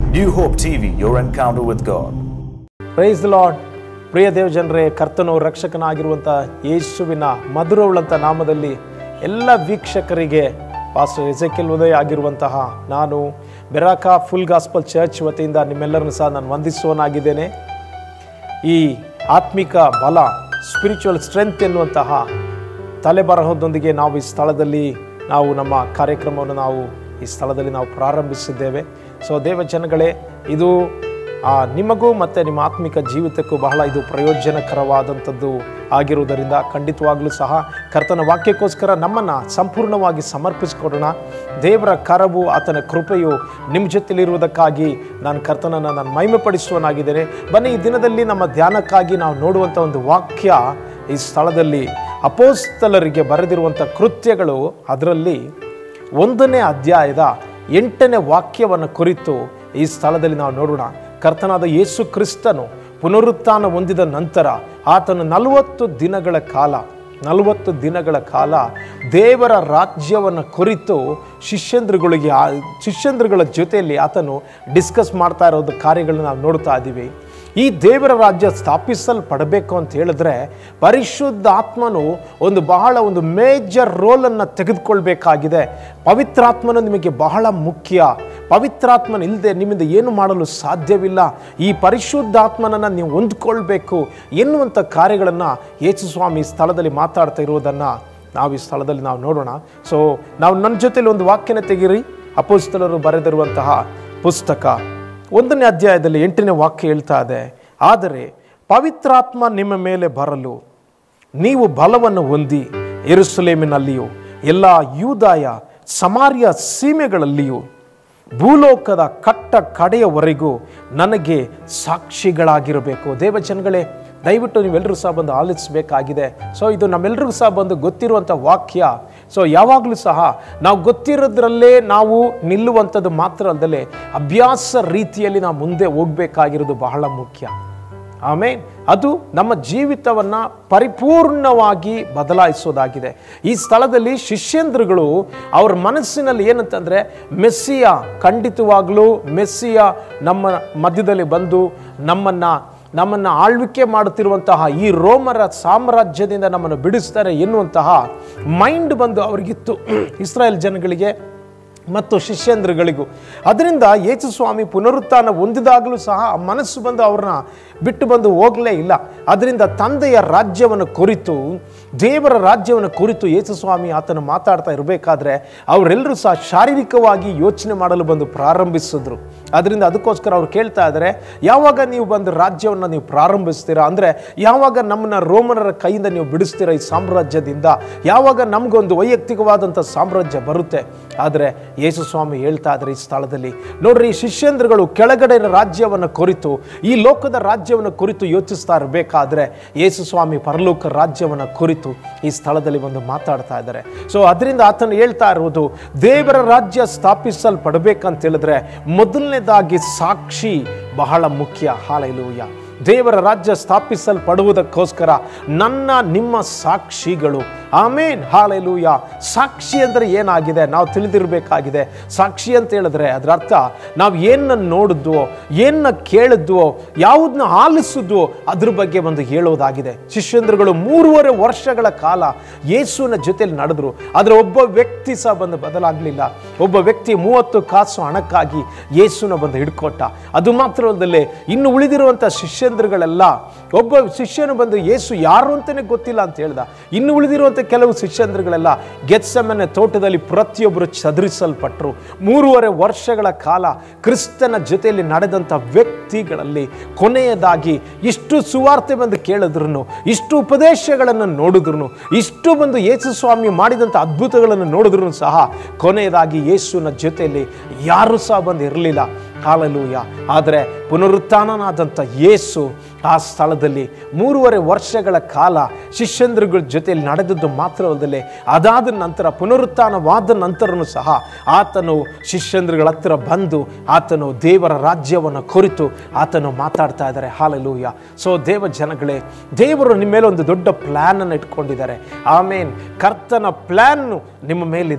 New Hope TV, your encounter with God. Praise Lord ಪ್ರಿಯ ದೇವ ಜನರೇ ಕರ್ತನು ರಕ್ಷಕನಾಗಿರುವಂಥ ಯೇಸುವಿನ ಮಧುರವುಳ್ಳಂಥ ನಾಮದಲ್ಲಿ ಎಲ್ಲ ವೀಕ್ಷಕರಿಗೆ ಪಾಸ್ಟರ್ ಎಜೆಕೆಲ್ ಉದಯ ಆಗಿರುವಂತಹ ನಾನು ಬೆರಾಕ ಫುಲ್ ಗಾಸ್ಪಲ್ ಚರ್ಚ್ ವತಿಯಿಂದ ನಿಮ್ಮೆಲ್ಲರನ್ನು ಸಹ ನಾನು ವಂದಿಸುವನಾಗಿದ್ದೇನೆ ಈ ಆತ್ಮಿಕ ಬಲ ಸ್ಪಿರಿಚುವಲ್ ಸ್ಟ್ರೆಂತ್ ಎನ್ನುವಂತಹ ತಲೆಬರಹದೊಂದಿಗೆ ನಾವು ಈ ಸ್ಥಳದಲ್ಲಿ ನಾವು ನಮ್ಮ ಕಾರ್ಯಕ್ರಮವನ್ನು ನಾವು ಈ ಸ್ಥಳದಲ್ಲಿ ನಾವು ಪ್ರಾರಂಭಿಸಿದ್ದೇವೆ ಸೊ ದೇವ ಜನಗಳೇ ಇದು ಆ, ನಿಮಗೂ ಮತ್ತು ನಿಮ್ಮ ಆತ್ಮಿಕ ಜೀವಿತಕ್ಕೂ ಬಹಳ ಇದು ಪ್ರಯೋಜನಕರವಾದಂಥದ್ದು ಆಗಿರುವುದರಿಂದ ಖಂಡಿತವಾಗಲೂ ಸಹ ಕರ್ತನ ವಾಕ್ಯಕ್ಕೋಸ್ಕರ ನಮ್ಮನ್ನು ಸಂಪೂರ್ಣವಾಗಿ ಸಮರ್ಪಿಸಿಕೊಡೋಣ ದೇವರ ಕರವು ಆತನ ಕೃಪೆಯು ನಿಮ್ಮ ಜೊತೆಲಿರುವುದಕ್ಕಾಗಿ ನಾನು ಕರ್ತನನ್ನು ನಾನು ಮಹಿಮೆಪಡಿಸುವನಾಗಿದ್ದೇನೆ ಬನ್ನಿ ಈ ದಿನದಲ್ಲಿ ನಮ್ಮ ಧ್ಯಾನಕ್ಕಾಗಿ ನಾವು ನೋಡುವಂಥ ಒಂದು ವಾಕ್ಯ ಈ ಸ್ಥಳದಲ್ಲಿ ಅಪೋಸ್ತಲರಿಗೆ ಬರೆದಿರುವಂಥ ಕೃತ್ಯಗಳು ಅದರಲ್ಲಿ ಒಂದನೇ ಅಧ್ಯಾಯದ ಎಂಟನೇ ವಾಕ್ಯವನ್ನು ಕುರಿತು ಈ ಸ್ಥಳದಲ್ಲಿ ನಾವು ನೋಡೋಣ ಕರ್ತನಾದ ಯೇಸು ಕ್ರಿಸ್ತನು ಪುನರುತ್ಥಾನ ಹೊಂದಿದ ನಂತರ ಆತನು ನಲವತ್ತು ದಿನಗಳ ಕಾಲ ನಲವತ್ತು ದಿನಗಳ ಕಾಲ ದೇವರ ರಾಜ್ಯವನ್ನು ಕುರಿತು ಶಿಷ್ಯಂದ್ರಗಳಿಗೆ ಆ ಶಿಷ್ಯಂದ್ರಗಳ ಜೊತೆಯಲ್ಲಿ ಆತನು ಡಿಸ್ಕಸ್ ಮಾಡ್ತಾ ಇರೋದು ಕಾರ್ಯಗಳನ್ನ ನಾವು ನೋಡ್ತಾ ಇದ್ದೀವಿ ಈ ದೇವರ ರಾಜ್ಯ ಸ್ಥಾಪಿಸಲ್ಪಡಬೇಕು ಅಂತ ಹೇಳಿದ್ರೆ ಪರಿಶುದ್ಧ ಆತ್ಮನು ಒಂದು ಬಹಳ ಒಂದು ಮೇಜರ್ ರೋಲನ್ನು ತೆಗೆದುಕೊಳ್ಬೇಕಾಗಿದೆ ಪವಿತ್ರಾತ್ಮನು ನಿಮಗೆ ಬಹಳ ಮುಖ್ಯ ಪವಿತ್ರಾತ್ಮನ ಇಲ್ಲದೆ ನಿಮ್ಮಿಂದ ಏನು ಮಾಡಲು ಸಾಧ್ಯವಿಲ್ಲ ಈ ಪರಿಶುದ್ಧಾತ್ಮನನ್ನು ನೀವು ಹೊಂದ್ಕೊಳ್ಬೇಕು ಎನ್ನುವಂಥ ಕಾರ್ಯಗಳನ್ನು ಯೇಸು ಸ್ವಾಮಿ ಈ ಸ್ಥಳದಲ್ಲಿ ಮಾತಾಡ್ತಾ ಇರುವುದನ್ನು ನಾವು ಈ ಸ್ಥಳದಲ್ಲಿ ನಾವು ನೋಡೋಣ ಸೊ ನಾವು ನನ್ನ ಜೊತೆಲಿ ಒಂದು ವಾಕ್ಯನ ತೆಗೀರಿ ಅಪೋಸ್ತಲರು ಬರೆದಿರುವಂತಹ ಪುಸ್ತಕ ಒಂದನೇ ಅಧ್ಯಾಯದಲ್ಲಿ ಎಂಟನೇ ವಾಕ್ಯ ಹೇಳ್ತಾ ಇದೆ ಆದರೆ ಪವಿತ್ರಾತ್ಮ ನಿಮ್ಮ ಮೇಲೆ ಬರಲು ನೀವು ಬಲವನ್ನು ಹೊಂದಿ ಎರುಸಲೇಮಿನಲ್ಲಿಯೂ ಎಲ್ಲ ಯೂದಾಯ ಸಮಾರ್ಯ ಸೀಮೆಗಳಲ್ಲಿಯೂ ಭೂಲೋಕದ ಕಟ್ಟ ಕಡೆಯವರೆಗೂ ನನಗೆ ಸಾಕ್ಷಿಗಳಾಗಿರಬೇಕು ದೇವಜನಗಳೇ ದಯವಿಟ್ಟು ನೀವೆಲ್ಲರೂ ಸಹ ಬಂದು ಆಲಿಸಬೇಕಾಗಿದೆ ಸೊ ಇದು ನಮ್ಮೆಲ್ಲರಿಗೂ ಸಹ ಬಂದು ಗೊತ್ತಿರುವಂಥ ವಾಕ್ಯ ಸೊ ಯಾವಾಗಲೂ ಸಹ ನಾವು ಗೊತ್ತಿರೋದ್ರಲ್ಲೇ ನಾವು ನಿಲ್ಲುವಂಥದ್ದು ಮಾತ್ರ ಅಲ್ಲದೆ ಅಭ್ಯಾಸ ರೀತಿಯಲ್ಲಿ ನಾವು ಮುಂದೆ ಹೋಗಬೇಕಾಗಿರೋದು ಬಹಳ ಮುಖ್ಯ ಆಮೇಲೆ ಅದು ನಮ್ಮ ಜೀವಿತವನ್ನು ಪರಿಪೂರ್ಣವಾಗಿ ಬದಲಾಯಿಸೋದಾಗಿದೆ ಈ ಸ್ಥಳದಲ್ಲಿ ಶಿಷ್ಯಂದ್ರಗಳು ಅವ್ರ ಮನಸ್ಸಿನಲ್ಲಿ ಏನಂತಂದರೆ ಮೆಸ್ಸಿಯ ಖಂಡಿತವಾಗಲೂ ಮೆಸ್ಸಿಯ ನಮ್ಮ ಮಧ್ಯದಲ್ಲಿ ಬಂದು ನಮ್ಮನ್ನು ನಮ್ಮನ್ನು ಆಳ್ವಿಕೆ ಮಾಡುತ್ತಿರುವಂತಹ ಈ ರೋಮರ ಸಾಮ್ರಾಜ್ಯದಿಂದ ನಮ್ಮನ್ನು ಬಿಡಿಸ್ತಾರೆ ಎನ್ನುವಂತಹ ಮೈಂಡ್ ಬಂದು ಅವರಿಗಿತ್ತು ಇಸ್ರಾಯೇಲ್ ಜನಗಳಿಗೆ ಮತ್ತು ಶಿಷ್ಯಂದ್ರಗಳಿಗೂ ಅದರಿಂದ ಯೇಸು ಸ್ವಾಮಿ ಪುನರುತ್ಥಾನ ಹೊಂದಿದಾಗಲೂ ಸಹ ಆ ಮನಸ್ಸು ಬಂದು ಅವ್ರನ್ನ ಬಿಟ್ಟು ಬಂದು ಹೋಗಲೇ ಇಲ್ಲ ಅದರಿಂದ ತಂದೆಯ ರಾಜ್ಯವನ್ನು ಕುರಿತು ದೇವರ ರಾಜ್ಯವನ್ನು ಕುರಿತು ಯೇಸು ಸ್ವಾಮಿ ಆತನ ಮಾತಾಡ್ತಾ ಇರಬೇಕಾದ್ರೆ ಅವರೆಲ್ಲರೂ ಸಹ ಶಾರೀರಿಕವಾಗಿ ಯೋಚನೆ ಮಾಡಲು ಬಂದು ಪ್ರಾರಂಭಿಸಿದ್ರು ಅದರಿಂದ ಅದಕ್ಕೋಸ್ಕರ ಅವ್ರು ಕೇಳ್ತಾ ಇದ್ದಾರೆ ಯಾವಾಗ ನೀವು ಬಂದು ರಾಜ್ಯವನ್ನು ನೀವು ಪ್ರಾರಂಭಿಸ್ತೀರಾ ಅಂದರೆ ಯಾವಾಗ ನಮ್ಮನ್ನ ರೋಮನರ ಕೈಯಿಂದ ನೀವು ಬಿಡಿಸ್ತೀರಾ ಈ ಸಾಮ್ರಾಜ್ಯದಿಂದ ಯಾವಾಗ ನಮಗೊಂದು ವೈಯಕ್ತಿಕವಾದಂಥ ಸಾಮ್ರಾಜ್ಯ ಬರುತ್ತೆ ಆದರೆ ಯೇಸು ಸ್ವಾಮಿ ಹೇಳ್ತಾ ಇದ್ದಾರೆ ಈ ಸ್ಥಳದಲ್ಲಿ ನೋಡ್ರಿ ಈ ಶಿಷ್ಯಂದ್ರಗಳು ಕೆಳಗಡೆ ರಾಜ್ಯವನ್ನು ಕುರಿತು ಈ ಲೋಕದ ರಾಜ್ಯವನ್ನು ಕುರಿತು ಯೋಚಿಸ್ತಾ ಇರಬೇಕಾದ್ರೆ ಯೇಸು ಸ್ವಾಮಿ ಪರಲೋಕ ರಾಜ್ಯವನ್ನು ಕುರಿತು ಈ ಸ್ಥಳದಲ್ಲಿ ಒಂದು ಮಾತಾಡ್ತಾ ಇದ್ದಾರೆ ಸೊ ಅದರಿಂದ ಆತನು ಹೇಳ್ತಾ ಇರುವುದು ದೇವರ ರಾಜ್ಯ ಸ್ಥಾಪಿಸಲ್ಪಡಬೇಕಂತ ಹೇಳಿದ್ರೆ ಮೊದಲನೇದಾಗಿ ಸಾಕ್ಷಿ ಬಹಳ ಮುಖ್ಯ ಹಾಲೆಲೂಯ ದೇವರ ರಾಜ್ಯ ಸ್ಥಾಪಿಸಲ್ಪಡುವುದಕ್ಕೋಸ್ಕರ ನನ್ನ ನಿಮ್ಮ ಸಾಕ್ಷಿಗಳು ಆಮೇನ್ ಹಾಲೆಲೂಯ ಸಾಕ್ಷಿ ಅಂದರೆ ಏನಾಗಿದೆ ನಾವು ತಿಳಿದಿರಬೇಕಾಗಿದೆ ಸಾಕ್ಷಿ ಅಂತ ಹೇಳಿದ್ರೆ ಅದರ ಅರ್ಥ ನಾವು ಏನನ್ನ ನೋಡಿದ್ವೋ ಏನನ್ನ ಕೇಳಿದ್ವೋ ಯಾವುದನ್ನ ಆಲಿಸಿದ್ವೋ ಅದ್ರ ಬಗ್ಗೆ ಒಂದು ಹೇಳೋದಾಗಿದೆ ಶಿಷ್ಯಂದ್ರಗಳು ಮೂರುವರೆ ವರ್ಷಗಳ ಕಾಲ ಯೇಸುವಿನ ಜೊತೆಲಿ ನಡೆದ್ರು ಆದರೆ ಒಬ್ಬ ವ್ಯಕ್ತಿ ಸಹ ಬಂದು ಬದಲಾಗಲಿಲ್ಲ ಒಬ್ಬ ವ್ಯಕ್ತಿ ಮೂವತ್ತು ಕಾಸು ಹಣಕ್ಕಾಗಿ ಯೇಸುನ ಬಂದು ಹಿಡ್ಕೊಟ್ಟ ಅದು ಮಾತ್ರವಲ್ಲದೆ ಇನ್ನು ಉಳಿದಿರುವಂಥ ಶಿಷ್ಯಂದ್ರಗಳೆಲ್ಲ ಒಬ್ಬ ಶಿಷ್ಯನು ಬಂದು ಯೇಸು ಯಾರು ಅಂತಲೇ ಗೊತ್ತಿಲ್ಲ ಅಂತ ಹೇಳ್ದ ಇನ್ನು ಉಳಿದಿರುವಂಥ ಕೆಲವು ಶಿಷ್ಯಂದ್ರಗಳೆಲ್ಲ ಗೆತ್ಸಮನೆ ತೋಟದಲ್ಲಿ ಪ್ರತಿಯೊಬ್ಬರು ಚದುರಿಸಲ್ಪಟ್ಟರು ಮೂರುವರೆ ವರ್ಷಗಳ ಕಾಲ ಕ್ರಿಸ್ತನ ಜೊತೆಯಲ್ಲಿ ನಡೆದಂಥ ವ್ಯಕ್ತಿಗಳಲ್ಲಿ ಕೊನೆಯದಾಗಿ ಇಷ್ಟು ಸುವಾರ್ತೆ ಬಂದು ಕೇಳಿದ್ರು ಇಷ್ಟು ಉಪದೇಶಗಳನ್ನು ನೋಡಿದ್ರು ಇಷ್ಟು ಬಂದು ಯೇಸು ಸ್ವಾಮಿ ಮಾಡಿದಂಥ ಅದ್ಭುತಗಳನ್ನು ನೋಡಿದ್ರು ಸಹ ಕೊನೆಯದಾಗಿ ಯೇಸುವಿನ ಜೊತೆಯಲ್ಲಿ ಯಾರೂ ಸಹ ಬಂದು ಇರಲಿಲ್ಲ ಹಾಲಲೂಯ ಆದರೆ ಪುನರುತ್ಥಾನನಾದಂಥ ಯೇಸು ಆ ಸ್ಥಳದಲ್ಲಿ ಮೂರುವರೆ ವರ್ಷಗಳ ಕಾಲ ಶಿಷ್ಯಂದ್ರಗಳ ಜೊತೆಯಲ್ಲಿ ನಡೆದದ್ದು ಮಾತ್ರವಲ್ಲದೆ ಅದಾದ ನಂತರ ಪುನರುತ್ಥಾನವಾದ ನಂತರನೂ ಸಹ ಆತನು ಶಿಷ್ಯಂದ್ರಗಳ ಹತ್ರ ಬಂದು ಆತನು ದೇವರ ರಾಜ್ಯವನ್ನು ಕುರಿತು ಆತನು ಮಾತಾಡ್ತಾ ಇದ್ದಾರೆ ಹಾಲಲೂಯ ಸೊ ದೇವ ಜನಗಳೇ ದೇವರು ನಿಮ್ಮ ಮೇಲೆ ಒಂದು ದೊಡ್ಡ ಪ್ಲ್ಯಾನನ್ನು ಇಟ್ಕೊಂಡಿದ್ದಾರೆ ಆಮೇನ್ ಕರ್ತನ ಪ್ಲ್ಯಾನ್ ನಿಮ್ಮ ಮೇಲಿದೆ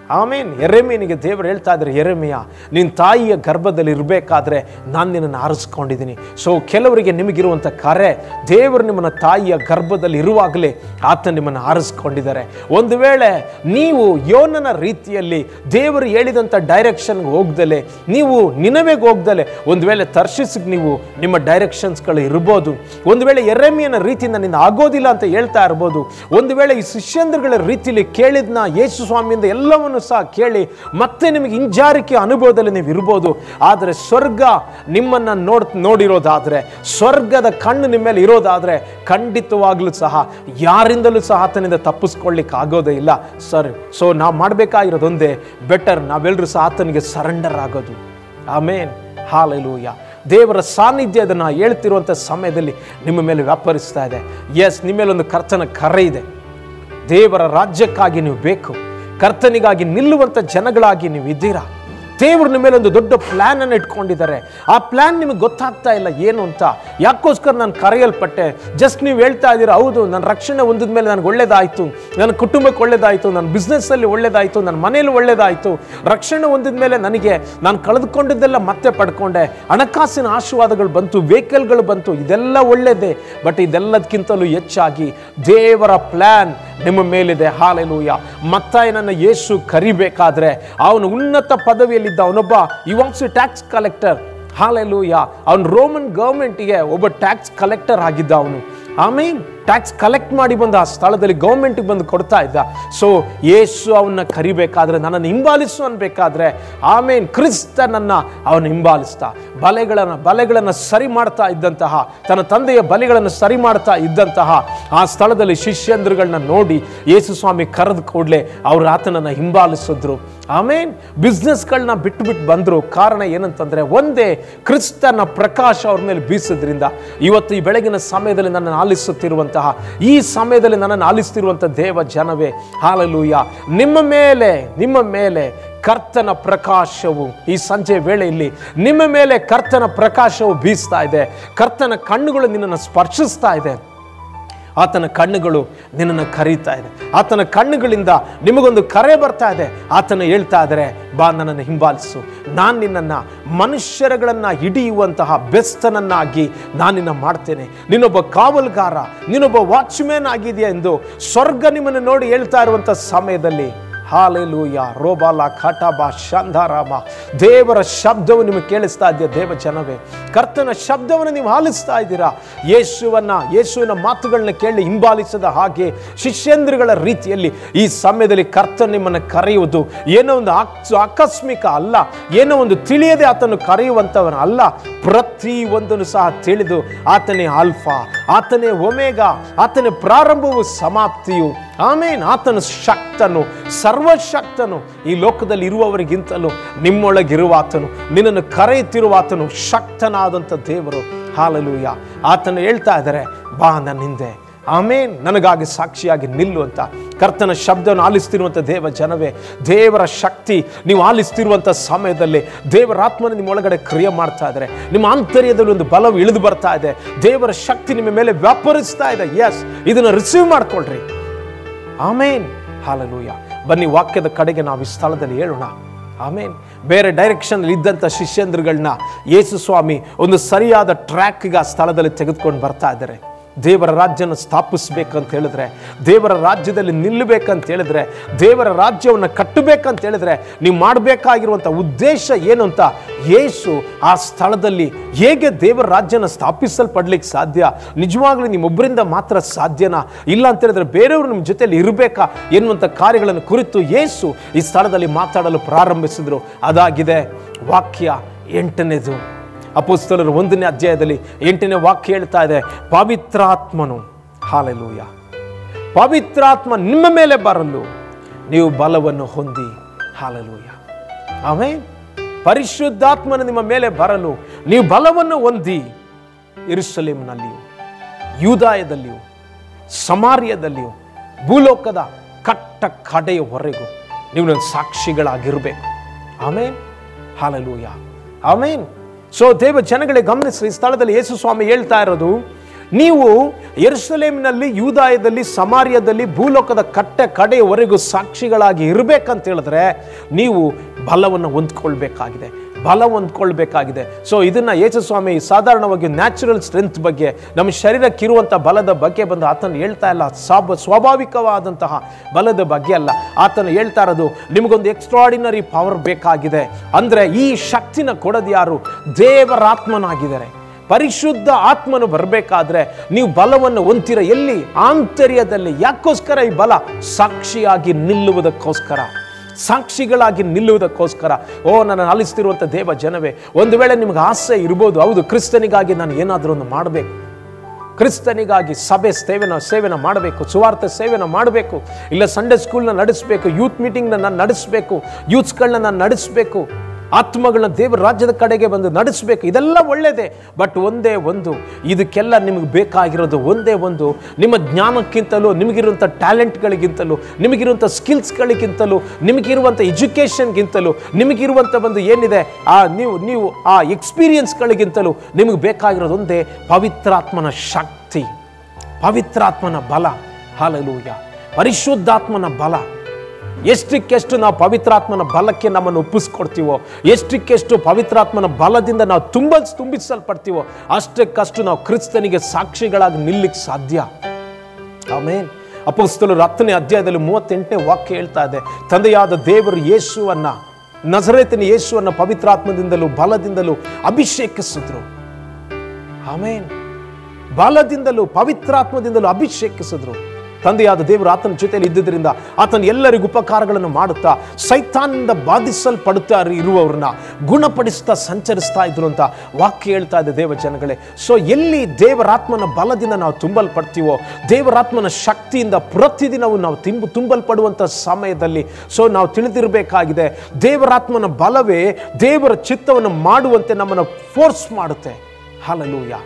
ಆಮೇನ್ ಎರೆಮೀನಿಗೆ ದೇವರು ಹೇಳ್ತಾ ಇದ್ದಾರೆ ಎರೆಮೆಯ ನಿನ್ನ ತಾಯಿಯ ಗರ್ಭದಲ್ಲಿ ಇರಬೇಕಾದ್ರೆ ನಾನು ನಿನ್ನನ್ನು ಆರಿಸ್ಕೊಂಡಿದ್ದೀನಿ ಸೊ ಕೆಲವರಿಗೆ ನಿಮಗಿರುವಂಥ ಕರೆ ದೇವರು ನಿಮ್ಮನ್ನ ತಾಯಿಯ ಗರ್ಭದಲ್ಲಿ ಇರುವಾಗಲೇ ಆತ ನಿಮ್ಮನ್ನು ಆರಿಸ್ಕೊಂಡಿದ್ದಾರೆ ಒಂದು ವೇಳೆ ನೀವು ಯೋನನ ರೀತಿಯಲ್ಲಿ ದೇವರು ಹೇಳಿದಂಥ ಡೈರೆಕ್ಷನ್ಗೆ ಹೋಗ್ದಲೆ ನೀವು ನಿನವೆಗೆ ಹೋಗ್ದಲೆ ಒಂದು ವೇಳೆ ತರ್ಶಿಸಿಗೆ ನೀವು ನಿಮ್ಮ ಡೈರೆಕ್ಷನ್ಸ್ಗಳು ಇರ್ಬೋದು ಒಂದು ವೇಳೆ ಎರೆಮಿಯನ ರೀತಿಯಿಂದ ನಿನ್ನ ಆಗೋದಿಲ್ಲ ಅಂತ ಹೇಳ್ತಾ ಇರ್ಬೋದು ಒಂದು ವೇಳೆ ಈ ಶಿಷ್ಯಂದ್ರಗಳ ರೀತಿಯಲ್ಲಿ ಕೇಳಿದ್ನ ಯೇಸು ಸ್ವಾಮಿಯಿಂದ ಎಲ್ಲವನ್ನು ಸಹ ಕೇಳಿ ಮತ್ತೆ ನಿಮಗೆ ಹಿಂಜಾರಿಕೆ ಅನುಭವದಲ್ಲಿ ನೀವು ಇರ್ಬೋದು ಆದರೆ ಸ್ವರ್ಗ ನಿಮ್ಮನ್ನ ನೋಡ್ ನೋಡಿರೋದಾದ್ರೆ ಸ್ವರ್ಗದ ಕಣ್ಣು ನಿಮ್ಮ ಮೇಲೆ ಇರೋದಾದ್ರೆ ಖಂಡಿತವಾಗ್ಲೂ ಸಹ ಯಾರಿಂದಲೂ ಸಹ ಆತನಿಂದ ತಪ್ಪಿಸ್ಕೊಳ್ಳಿಕ್ಕೆ ಆಗೋದೇ ಇಲ್ಲ ಸರ್ ಸೊ ನಾವು ಮಾಡಬೇಕಾಗಿರೋದೊಂದೇ ಬೆಟರ್ ನಾವೆಲ್ಲರೂ ಸಹ ಆತನಿಗೆ ಸರೆಂಡರ್ ಆಗೋದು ಆಮೇನ್ ಹಾಲೆಲೂಯ ದೇವರ ಸಾನ್ನಿಧ್ಯ ಅದನ್ನು ಹೇಳ್ತಿರುವಂಥ ಸಮಯದಲ್ಲಿ ನಿಮ್ಮ ಮೇಲೆ ವ್ಯಾಪರಿಸ್ತಾ ಇದೆ ಎಸ್ ನಿಮ್ಮ ಮೇಲೆ ಒಂದು ಕರ್ತನ ಕರೆ ಇದೆ ದೇವರ ರಾಜ್ಯಕ್ಕಾಗಿ ನೀವು ಬೇಕು ಕರ್ತನಿಗಾಗಿ ನಿಲ್ಲುವಂಥ ಜನಗಳಾಗಿ ನೀವು ಇದ್ದೀರಾ ದೇವರು ನಿಮ್ಮ ಮೇಲೆ ಒಂದು ದೊಡ್ಡ ಪ್ಲ್ಯಾನ್ ಅನ್ನು ಇಟ್ಕೊಂಡಿದ್ದಾರೆ ಆ ಪ್ಲ್ಯಾನ್ ನಿಮಗೆ ಗೊತ್ತಾಗ್ತಾ ಇಲ್ಲ ಏನು ಅಂತ ಯಾಕೋಸ್ಕರ ನಾನು ಕರೆಯಲ್ಪಟ್ಟೆ ಜಸ್ಟ್ ನೀವು ಹೇಳ್ತಾ ಇದ್ದೀರಾ ಹೌದು ನನ್ನ ರಕ್ಷಣೆ ಹೊಂದಿದ ಮೇಲೆ ನನಗೆ ಒಳ್ಳೇದಾಯಿತು ನನ್ನ ಕುಟುಂಬಕ್ಕೆ ಒಳ್ಳೇದಾಯಿತು ನನ್ನ ಬಿಸ್ನೆಸ್ಸಲ್ಲಿ ಒಳ್ಳೇದಾಯಿತು ನನ್ನ ಮನೇಲಿ ಒಳ್ಳೇದಾಯಿತು ರಕ್ಷಣೆ ಹೊಂದಿದ ಮೇಲೆ ನನಗೆ ನಾನು ಕಳೆದುಕೊಂಡಿದ್ದೆಲ್ಲ ಮತ್ತೆ ಪಡ್ಕೊಂಡೆ ಹಣಕಾಸಿನ ಆಶೀರ್ವಾದಗಳು ಬಂತು ವೆಹಿಕಲ್ಗಳು ಬಂತು ಇದೆಲ್ಲ ಒಳ್ಳೇದೇ ಬಟ್ ಇದೆಲ್ಲದಕ್ಕಿಂತಲೂ ಹೆಚ್ಚಾಗಿ ದೇವರ ಪ್ಲ್ಯಾನ್ ನಿಮ್ಮ ಮೇಲಿದೆ ಹಾಲೆಲೂಯ ಮತ್ತಾಯನನ್ನ ಯೇಸು ಕರಿಬೇಕಾದ್ರೆ ಅವನು ಉನ್ನತ ಪದವಿಯಲ್ಲಿದ್ದ ಅವನೊಬ್ಬ ಈ ವಾಂಟ್ಸ್ ಟ್ಯಾಕ್ಸ್ ಕಲೆಕ್ಟರ್ ಹಾಲೆಲೂಯ ಅವನು ರೋಮನ್ ಗೌರ್ಮೆಂಟಿಗೆ ಒಬ್ಬ ಟ್ಯಾಕ್ಸ್ ಕಲೆಕ್ಟರ್ ಆಗಿದ್ದ ಅವನು ಆಮೇಲೆ ಟ್ಯಾಕ್ಸ್ ಕಲೆಕ್ಟ್ ಮಾಡಿ ಬಂದು ಆ ಸ್ಥಳದಲ್ಲಿ ಗೌರ್ಮೆಂಟಿಗೆ ಬಂದು ಕೊಡ್ತಾ ಇದ್ದ ಸೊ ಯೇಸು ಅವನ್ನ ಕರಿಬೇಕಾದ್ರೆ ನನ್ನನ್ನು ಹಿಂಬಾಲಿಸು ಅನ್ಬೇಕಾದ್ರೆ ಆಮೇನ್ ಕ್ರಿಸ್ತನನ್ನ ಅವನು ಹಿಂಬಾಲಿಸ್ತಾ ಬಲೆಗಳನ್ನು ಬಲೆಗಳನ್ನು ಸರಿ ಮಾಡ್ತಾ ಇದ್ದಂತಹ ತನ್ನ ತಂದೆಯ ಬಲಿಗಳನ್ನು ಸರಿ ಮಾಡ್ತಾ ಇದ್ದಂತಹ ಆ ಸ್ಥಳದಲ್ಲಿ ಶಿಷ್ಯಂದ್ರುಗಳನ್ನ ನೋಡಿ ಯೇಸು ಸ್ವಾಮಿ ಕರೆದು ಕೂಡಲೇ ಅವರು ಆತನನ್ನು ಹಿಂಬಾಲಿಸಿದ್ರು ಆಮೇನ್ ಬಿಸ್ನೆಸ್ಗಳನ್ನ ಬಿಟ್ಟು ಬಿಟ್ಟು ಬಂದರು ಕಾರಣ ಏನಂತಂದ್ರೆ ಒಂದೇ ಕ್ರಿಸ್ತನ ಪ್ರಕಾಶ ಅವ್ರ ಮೇಲೆ ಬೀಸೋದ್ರಿಂದ ಇವತ್ತು ಈ ಬೆಳಗಿನ ಸಮಯದಲ್ಲಿ ನನ್ನನ್ನು ಆಲಿಸುತ್ತಿರುವಂತಹ ಈ ಸಮಯದಲ್ಲಿ ನನ್ನನ್ನು ಆಲಿಸ್ತಿರುವಂಥ ದೇವ ಜನವೇ ಹಾಲಲೂಯ ನಿಮ್ಮ ಮೇಲೆ ನಿಮ್ಮ ಮೇಲೆ ಕರ್ತನ ಪ್ರಕಾಶವು ಈ ಸಂಜೆ ವೇಳೆಯಲ್ಲಿ ನಿಮ್ಮ ಮೇಲೆ ಕರ್ತನ ಪ್ರಕಾಶವು ಬೀಸ್ತಾ ಇದೆ ಕರ್ತನ ಕಣ್ಣುಗಳು ನಿನ್ನನ್ನು ಸ್ಪರ್ಶಿಸ್ತಾ ಇದೆ ಆತನ ಕಣ್ಣುಗಳು ನಿನ್ನನ್ನು ಕರೀತಾ ಇದೆ ಆತನ ಕಣ್ಣುಗಳಿಂದ ನಿಮಗೊಂದು ಕರೆ ಬರ್ತಾ ಇದೆ ಆತನ ಹೇಳ್ತಾ ಇದ್ದಾರೆ ಬಾ ನನ್ನನ್ನು ಹಿಂಬಾಲಿಸು ನಾನು ನಿನ್ನನ್ನು ಮನುಷ್ಯರುಗಳನ್ನು ಹಿಡಿಯುವಂತಹ ಬೆಸ್ತನನ್ನಾಗಿ ನಾನು ನಿನ್ನ ಮಾಡ್ತೇನೆ ನೀನೊಬ್ಬ ಕಾವಲುಗಾರ ನೀನೊಬ್ಬ ವಾಚ್ಮ್ಯಾನ್ ಆಗಿದೆಯಾ ಎಂದು ಸ್ವರ್ಗ ನಿಮ್ಮನ್ನು ನೋಡಿ ಹೇಳ್ತಾ ಇರುವಂಥ ಸಮಯದಲ್ಲಿ ಹಾಲೆಲೂಯ ರೋಬಾಲ ಖಟಾಬ ಶಾಂಧಾರಾಮ ದೇವರ ಶಬ್ದವು ನಿಮಗೆ ಕೇಳಿಸ್ತಾ ಇದೆಯಾ ದೇವ ಜನವೇ ಕರ್ತನ ಶಬ್ದವನ್ನು ನೀವು ಆಲಿಸ್ತಾ ಇದ್ದೀರಾ ಯೇಸುವನ್ನ ಯೇಸುವಿನ ಮಾತುಗಳನ್ನ ಕೇಳಿ ಹಿಂಬಾಲಿಸದ ಹಾಗೆ ಶಿಷ್ಯಂದ್ರಗಳ ರೀತಿಯಲ್ಲಿ ಈ ಸಮಯದಲ್ಲಿ ಕರ್ತ ನಿಮ್ಮನ್ನು ಕರೆಯುವುದು ಏನೋ ಒಂದು ಆಕ್- ಆಕಸ್ಮಿಕ ಅಲ್ಲ ಏನೋ ಒಂದು ತಿಳಿಯದೆ ಆತನು ಕರೆಯುವಂಥವನ ಅಲ್ಲ ಪ್ರತಿ ಒಂದನ್ನು ಸಹ ತಿಳಿದು ಆತನೇ ಆಲ್ಫಾ ಆತನೇ ಒಮೇಗ ಆತನೇ ಪ್ರಾರಂಭವು ಸಮಾಪ್ತಿಯು ಆಮೇನ್ ಆತನು ಶಕ್ತನು ಸರ್ವಶಕ್ತನು ಈ ಲೋಕದಲ್ಲಿ ಇರುವವರಿಗಿಂತಲೂ ನಿಮ್ಮೊಳಗಿರುವ ಆತನು ನಿನ್ನನ್ನು ಕರೆಯುತ್ತಿರುವ ಆತನು ಶಕ್ತನಾದಂಥ ದೇವರು ಹಾಲಲೂಯ ಆತನು ಹೇಳ್ತಾ ಇದ್ದಾರೆ ಬಾ ನನ್ನ ಹಿಂದೆ ಆಮೇನ್ ನನಗಾಗಿ ಸಾಕ್ಷಿಯಾಗಿ ನಿಲ್ಲು ಅಂತ ಕರ್ತನ ಶಬ್ದವನ್ನು ಆಲಿಸ್ತಿರುವಂಥ ದೇವ ಜನವೇ ದೇವರ ಶಕ್ತಿ ನೀವು ಆಲಿಸ್ತಿರುವಂಥ ಸಮಯದಲ್ಲಿ ದೇವರ ಆತ್ಮನ ನಿಮ್ಮ ಒಳಗಡೆ ಕ್ರಿಯೆ ಮಾಡ್ತಾ ಇದ್ದಾರೆ ನಿಮ್ಮ ಆಂತರ್ಯದಲ್ಲಿ ಒಂದು ಬಲವು ಇಳಿದು ಬರ್ತಾ ಇದೆ ದೇವರ ಶಕ್ತಿ ನಿಮ್ಮ ಮೇಲೆ ವ್ಯಾಪರಿಸ್ತಾ ಇದೆ ಎಸ್ ಇದನ್ನು ರಿಸೀವ್ ಮಾಡ್ಕೊಳ್ರಿ ಆಮೇನ್ ಹಾಲಲೂಯ ಬನ್ನಿ ವಾಕ್ಯದ ಕಡೆಗೆ ನಾವು ಈ ಸ್ಥಳದಲ್ಲಿ ಹೇಳೋಣ ಆಮೇನ್ ಬೇರೆ ಡೈರೆಕ್ಷನ್ ಇದ್ದಂಥ ಶಿಷ್ಯಂದ್ರಗಳನ್ನ ಯೇಸು ಸ್ವಾಮಿ ಒಂದು ಸರಿಯಾದ ಟ್ರ್ಯಾಕ್ಗೆ ಆ ಸ್ಥಳದಲ್ಲಿ ತೆಗೆದುಕೊಂಡು ಬರ್ತಾ ಇದ್ದಾರೆ ದೇವರ ರಾಜ್ಯನ ಸ್ಥಾಪಿಸ್ಬೇಕಂತ ಹೇಳಿದ್ರೆ ದೇವರ ರಾಜ್ಯದಲ್ಲಿ ನಿಲ್ಲಬೇಕಂತ ಹೇಳಿದ್ರೆ ದೇವರ ರಾಜ್ಯವನ್ನು ಕಟ್ಟಬೇಕಂತ ಹೇಳಿದ್ರೆ ನೀವು ಮಾಡಬೇಕಾಗಿರುವಂಥ ಉದ್ದೇಶ ಏನು ಅಂತ ಯೇಸು ಆ ಸ್ಥಳದಲ್ಲಿ ಹೇಗೆ ದೇವರ ರಾಜ್ಯನ ಸ್ಥಾಪಿಸಲ್ಪಡ್ಲಿಕ್ಕೆ ಸಾಧ್ಯ ನಿಜವಾಗ್ಲೂ ನಿಮ್ಮೊಬ್ಬರಿಂದ ಮಾತ್ರ ಸಾಧ್ಯನಾ ಇಲ್ಲ ಅಂತ ಹೇಳಿದ್ರೆ ಬೇರೆಯವರು ನಿಮ್ಮ ಜೊತೆಯಲ್ಲಿ ಇರಬೇಕಾ ಎನ್ನುವಂಥ ಕಾರ್ಯಗಳನ್ನು ಕುರಿತು ಯೇಸು ಈ ಸ್ಥಳದಲ್ಲಿ ಮಾತಾಡಲು ಪ್ರಾರಂಭಿಸಿದ್ರು ಅದಾಗಿದೆ ವಾಕ್ಯ ಎಂಟನೇದು ಅಪೋಸ್ತಲರು ಒಂದನೇ ಅಧ್ಯಾಯದಲ್ಲಿ ಎಂಟನೇ ವಾಕ್ಯ ಹೇಳ್ತಾ ಇದೆ ಪವಿತ್ರಾತ್ಮನು ಹಾಲೆಲೂಯ ಪವಿತ್ರಾತ್ಮ ನಿಮ್ಮ ಮೇಲೆ ಬರಲು ನೀವು ಬಲವನ್ನು ಹೊಂದಿ ಹಾಲೆಲೂಯ ಆಮೇಲೆ ಪರಿಶುದ್ಧಾತ್ಮನ ನಿಮ್ಮ ಮೇಲೆ ಬರಲು ನೀವು ಬಲವನ್ನು ಹೊಂದಿ ಇರುಸಲೇಮ್ನಲ್ಲಿಯೂ ಯೂದಾಯದಲ್ಲಿಯೂ ಸಮಾರ್ಯದಲ್ಲಿಯೂ ಭೂಲೋಕದ ಕಟ್ಟ ಕಡೆಯವರೆಗೂ ನೀವು ನನ್ನ ಸಾಕ್ಷಿಗಳಾಗಿರಬೇಕು ಆಮೇನ್ ಹಾಲಲೂಯ ಆಮೇನ್ ಸೊ ದೇವ ಜನಗಳೇ ಗಮನಿಸಿ ಈ ಸ್ಥಳದಲ್ಲಿ ಯೇಸು ಸ್ವಾಮಿ ಹೇಳ್ತಾ ಇರೋದು ನೀವು ಯೆರೂಸಲೇಮಿನಲ್ಲಿ ಯೂದಾಯದಲ್ಲಿ ಸಮಾರ್ಯದಲ್ಲಿ ಭೂಲೋಕದ ಕಟ್ಟೆ ಕಡೆಯವರೆಗೂ ಸಾಕ್ಷಿಗಳಾಗಿ ಇರಬೇಕಂತ ಹೇಳಿದ್ರೆ ನೀವು ಬಲವನ್ನು ಹೊಂದ್ಕೊಳ್ಬೇಕಾಗಿದೆ ಬಲ ಹೊಂದ್ಕೊಳ್ಬೇಕಾಗಿದೆ ಸೊ ಇದನ್ನ ಯೇಸು ಸ್ವಾಮಿ ಸಾಧಾರಣವಾಗಿ ನ್ಯಾಚುರಲ್ ಸ್ಟ್ರೆಂತ್ ಬಗ್ಗೆ ನಮ್ಮ ಶರೀರಕ್ಕಿರುವಂಥ ಬಲದ ಬಗ್ಗೆ ಬಂದು ಆತನು ಹೇಳ್ತಾ ಇಲ್ಲ ಸ್ವಾಭ ಸ್ವಾಭಾವಿಕವಾದಂತಹ ಬಲದ ಬಗ್ಗೆ ಅಲ್ಲ ಆತನು ಹೇಳ್ತಾ ಇರೋದು ನಿಮಗೊಂದು ಎಕ್ಸ್ಟ್ರಾಡಿನರಿ ಪವರ್ ಬೇಕಾಗಿದೆ ಅಂದ್ರೆ ಈ ಶಕ್ತಿನ ಕೊಡೋದು ಯಾರು ದೇವರಾತ್ಮನಾಗಿದ್ದಾರೆ ಪರಿಶುದ್ಧ ಆತ್ಮನು ಬರಬೇಕಾದ್ರೆ ನೀವು ಬಲವನ್ನು ಹೊಂತಿರ ಎಲ್ಲಿ ಆಂತರ್ಯದಲ್ಲಿ ಯಾಕೋಸ್ಕರ ಈ ಬಲ ಸಾಕ್ಷಿಯಾಗಿ ನಿಲ್ಲುವುದಕ್ಕೋಸ್ಕರ ಸಾಕ್ಷಿಗಳಾಗಿ ನಿಲ್ಲುವುದಕ್ಕೋಸ್ಕರ ಓ ನನ್ನ ಆಲಿಸ್ತಿರುವಂಥ ದೇವ ಜನವೇ ಒಂದು ವೇಳೆ ನಿಮ್ಗೆ ಆಸೆ ಇರ್ಬೋದು ಹೌದು ಕ್ರಿಸ್ತನಿಗಾಗಿ ನಾನು ಏನಾದರೂ ಒಂದು ಮಾಡಬೇಕು ಕ್ರಿಸ್ತನಿಗಾಗಿ ಸಭೆ ಸೇವೆನ ಸೇವೆನ ಮಾಡಬೇಕು ಸುವಾರ್ಥ ಸೇವೆನ ಮಾಡಬೇಕು ಇಲ್ಲ ಸಂಡೇ ಸ್ಕೂಲ್ನ ನಡೆಸಬೇಕು ಯೂತ್ ಮೀಟಿಂಗ್ನ ನಾನು ನಡೆಸಬೇಕು ಯೂತ್ಸ್ಗಳನ್ನ ನಾನು ನಡೆಸಬೇಕು ಆತ್ಮಗಳನ್ನ ದೇವರ ರಾಜ್ಯದ ಕಡೆಗೆ ಬಂದು ನಡೆಸಬೇಕು ಇದೆಲ್ಲ ಒಳ್ಳೆಯದೇ ಬಟ್ ಒಂದೇ ಒಂದು ಇದಕ್ಕೆಲ್ಲ ನಿಮಗೆ ಬೇಕಾಗಿರೋದು ಒಂದೇ ಒಂದು ನಿಮ್ಮ ಜ್ಞಾನಕ್ಕಿಂತಲೂ ನಿಮಗಿರುವಂಥ ಟ್ಯಾಲೆಂಟ್ಗಳಿಗಿಂತಲೂ ನಿಮಗಿರುವಂಥ ಸ್ಕಿಲ್ಸ್ಗಳಿಗಿಂತಲೂ ನಿಮಗಿರುವಂಥ ಎಜುಕೇಷನ್ಗಿಂತಲೂ ನಿಮಗಿರುವಂಥ ಒಂದು ಏನಿದೆ ಆ ನೀವು ನೀವು ಆ ಎಕ್ಸ್ಪೀರಿಯನ್ಸ್ಗಳಿಗಿಂತಲೂ ನಿಮಗೆ ಬೇಕಾಗಿರೋದು ಒಂದೇ ಪವಿತ್ರಾತ್ಮನ ಶಕ್ತಿ ಪವಿತ್ರಾತ್ಮನ ಬಲ ಹಾಲಲೂಯ ಪರಿಶುದ್ಧಾತ್ಮನ ಬಲ ಎಷ್ಟಕ್ಕೆಷ್ಟು ನಾವು ಪವಿತ್ರಾತ್ಮನ ಬಲಕ್ಕೆ ನಮ್ಮನ್ನು ಒಪ್ಪಿಸ್ಕೊಡ್ತೀವೋ ಎಷ್ಟಕ್ಕೆಷ್ಟು ಪವಿತ್ರಾತ್ಮನ ಬಲದಿಂದ ನಾವು ತುಂಬ ತುಂಬಿಸಲ್ಪಡ್ತೀವೋ ಅಷ್ಟಕ್ಕಷ್ಟು ನಾವು ಕ್ರಿಸ್ತನಿಗೆ ಸಾಕ್ಷಿಗಳಾಗಿ ನಿಲ್ಲಿಕ್ಕೆ ಸಾಧ್ಯ ಆಮೇನ್ ಅಪಸ್ತಲರು ಹತ್ತನೇ ಅಧ್ಯಾಯದಲ್ಲಿ ಮೂವತ್ತೆಂಟನೇ ವಾಕ್ಯ ಹೇಳ್ತಾ ಇದೆ ತಂದೆಯಾದ ದೇವರು ಯೇಸುವನ್ನ ನಜರೇತಿನ ಯೇಸುವನ್ನ ಪವಿತ್ರಾತ್ಮದಿಂದಲೂ ಬಲದಿಂದಲೂ ಅಭಿಷೇಕಿಸಿದ್ರು ಆಮೇನ್ ಬಲದಿಂದಲೂ ಪವಿತ್ರಾತ್ಮದಿಂದಲೂ ಅಭಿಷೇಕಿಸಿದ್ರು ತಂದೆಯಾದ ದೇವರು ಆತನ ಜೊತೆಯಲ್ಲಿ ಇದ್ದುದರಿಂದ ಆತನ ಎಲ್ಲರಿಗೂ ಉಪಕಾರಗಳನ್ನು ಮಾಡುತ್ತಾ ಸೈತಾನಿಂದ ಬಾಧಿಸಲ್ಪಡುತ್ತಾ ಇರುವವ್ರನ್ನ ಗುಣಪಡಿಸ್ತಾ ಸಂಚರಿಸ್ತಾ ಇದ್ರು ಅಂತ ವಾಕ್ಯ ಹೇಳ್ತಾ ಇದೆ ದೇವ ಜನಗಳೇ ಸೊ ಎಲ್ಲಿ ದೇವರಾತ್ಮನ ಬಲದಿಂದ ನಾವು ತುಂಬಲ್ಪಡ್ತೀವೋ ದೇವರಾತ್ಮನ ಶಕ್ತಿಯಿಂದ ಪ್ರತಿದಿನವೂ ನಾವು ತಿಂಬು ತುಂಬಲ್ಪಡುವಂಥ ಸಮಯದಲ್ಲಿ ಸೊ ನಾವು ತಿಳಿದಿರಬೇಕಾಗಿದೆ ದೇವರಾತ್ಮನ ಬಲವೇ ದೇವರ ಚಿತ್ತವನ್ನು ಮಾಡುವಂತೆ ನಮ್ಮನ್ನು ಫೋರ್ಸ್ ಮಾಡುತ್ತೆ ಹಾಲಲೂಯ